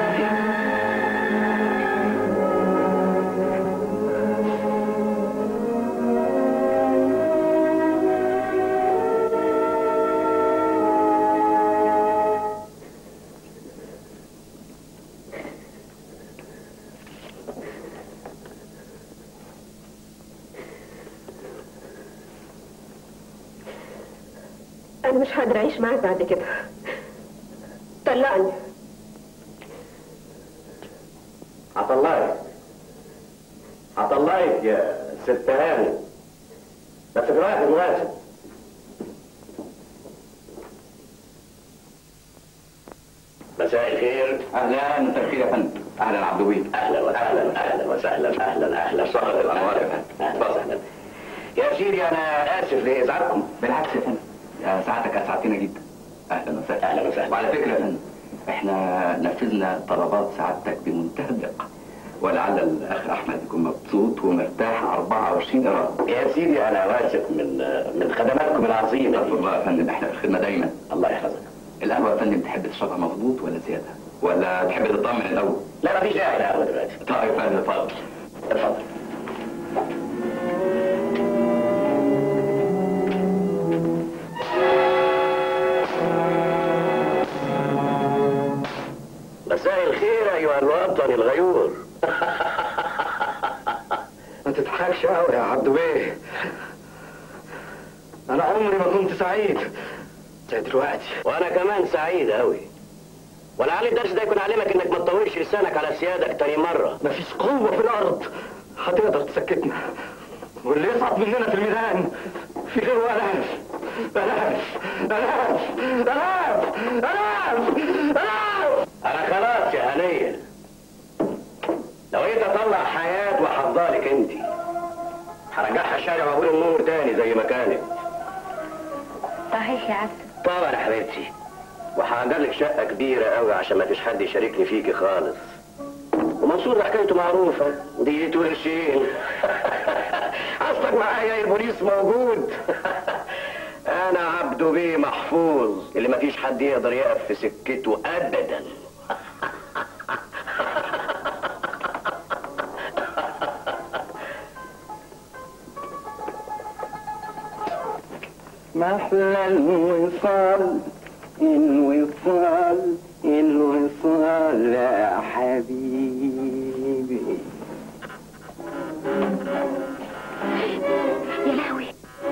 Speaker 12: انا مش هقدر اعيش معاك بعد كده طلقني
Speaker 10: هطلعك هطلعك يا ست هاني بس في وقت مناسب مساء الخير
Speaker 8: اهلا مساء الخير يا فندم اهلا عبد الوهيب
Speaker 10: اهلا وسهلا اهلا وسهلا اهلا اهلا
Speaker 8: صحة الانوار يا فندم
Speaker 10: اهلا وسهلا يا سيدي انا اسف لازعاجكم
Speaker 8: بالعكس يا فندم يا ساعتك اسعدتنا جدا اهلا وسهلا
Speaker 10: اهلا وسهلا
Speaker 8: وعلى فكره يا فندم احنا نفذنا طلبات سعادتك بمنتهى الدقه ولعل الاخ احمد يكون مبسوط ومرتاح 24 قرار
Speaker 10: يا سيدي انا واثق من من خدماتكم العظيمه
Speaker 8: استغفر الله يا فندم احنا في الخدمه دايما
Speaker 10: الله يحفظك
Speaker 8: القهوه يا فندم تحب تشربها مظبوط ولا زياده ولا تحب تطمن الاول
Speaker 10: لا مفيش داعي لقهوه دلوقتي
Speaker 8: طيب يا فندم اتفضل
Speaker 10: اتفضل مساء الخير ايها الوطن الغيور
Speaker 11: ما تضحكش قوي يا عبدو بيه انا عمري ما كنت سعيد زي دلوقتي
Speaker 10: وانا كمان سعيد قوي ولعل الدرس ده يكون علمك انك ما تطولش لسانك على سيادك تاني مره
Speaker 11: مفيش قوة في الأرض هتقدر تسكتنا واللي يصعد مننا في الميدان في غير آلاف آلاف آلاف آلاف آلاف آلاف
Speaker 10: انا خلاص يا هنيه لو انت طلع حاجه
Speaker 2: افضلك انت هرجعها شارع وابور النور تاني زي ما كانت
Speaker 4: صحيح يا عبد
Speaker 2: طبعا يا حبيبتي وهأجر لك شقة كبيرة قوي عشان ما فيش حد يشاركني فيكي خالص ومنصور ده حكايته معروفة ديته قرشين أصلك معايا البوليس موجود أنا عبده بيه محفوظ اللي ما فيش حد يقدر يقف في سكته أبدا
Speaker 6: محلى الوصال الوصال الوصال يا حبيبي
Speaker 4: يا لهوي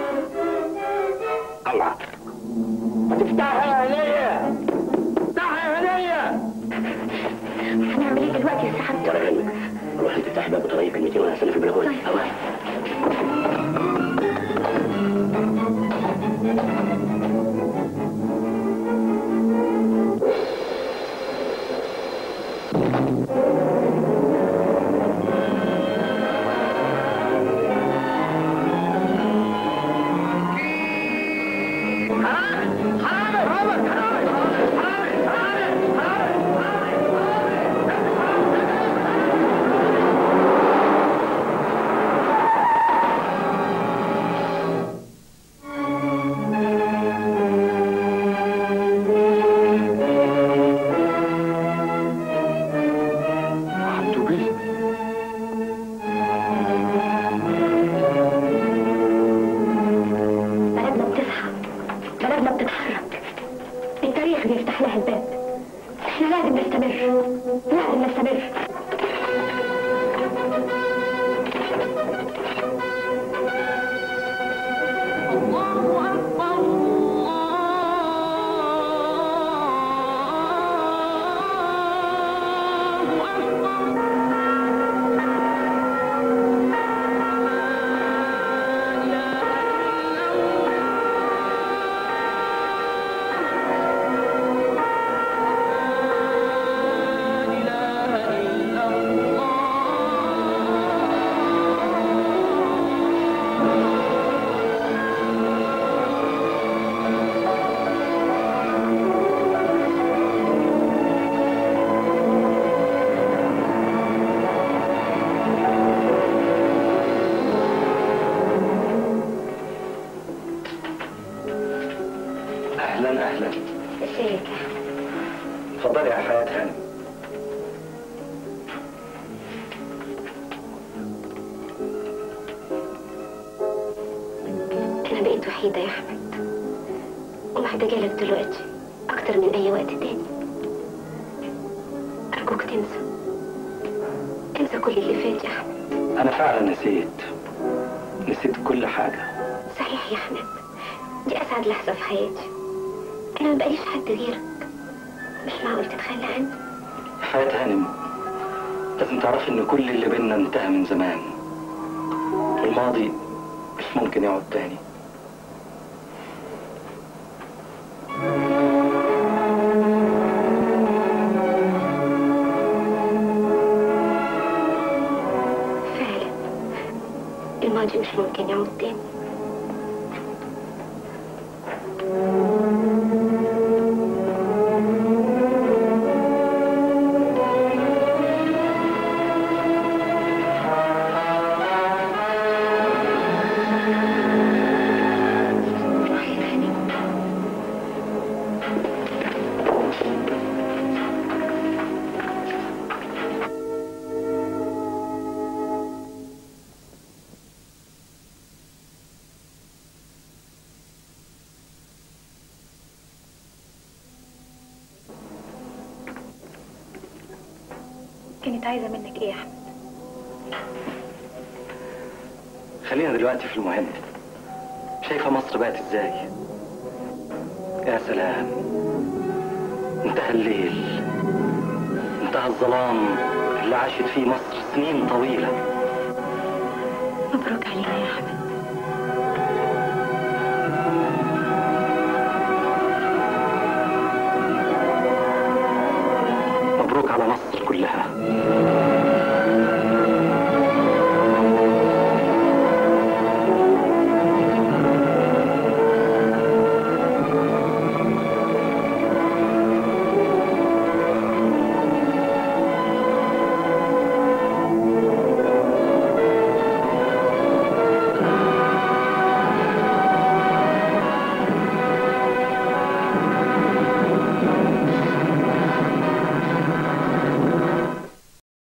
Speaker 2: الله
Speaker 6: تفتحها عينيا افتحها عينيا
Speaker 4: هنعمل ايه دلوقتي يا سحب
Speaker 2: ترى علمك روح انت افتح باب وطريق كلمتين وانا هستنى في البلكونه أوه.
Speaker 6: عبدو بيه
Speaker 4: بلدنا بتصحى بلدنا بتتحرك التاريخ بيفتح لها الباب احنا لازم نستمر لازم نستمر
Speaker 2: اهلا اهلا
Speaker 4: ازيك
Speaker 2: اتفضلي يا حياة هانم
Speaker 4: انا بقيت وحيدة يا احمد ومحتاجة لك دلوقتي اكتر من اي وقت تاني ارجوك تنسى تنسى كل اللي فات يا احمد
Speaker 9: انا فعلا نسيت نسيت كل حاجة
Speaker 4: صحيح يا احمد دي اسعد لحظة في حياتي انا ما بقاليش حد غيرك مش معقول تتخلى عني
Speaker 9: حياة هانم لازم تعرفي ان كل اللي بينا انتهى من زمان الماضي مش ممكن يقعد تاني
Speaker 4: فعلا الماضي مش ممكن يعود تاني كانت عايزة منك ايه يا احمد
Speaker 9: خلينا دلوقتي في المهم شايفة مصر بقت ازاي يا سلام انتهى الليل انتهى الظلام اللي عاشت فيه مصر سنين طويلة
Speaker 4: مبروك علينا يا احمد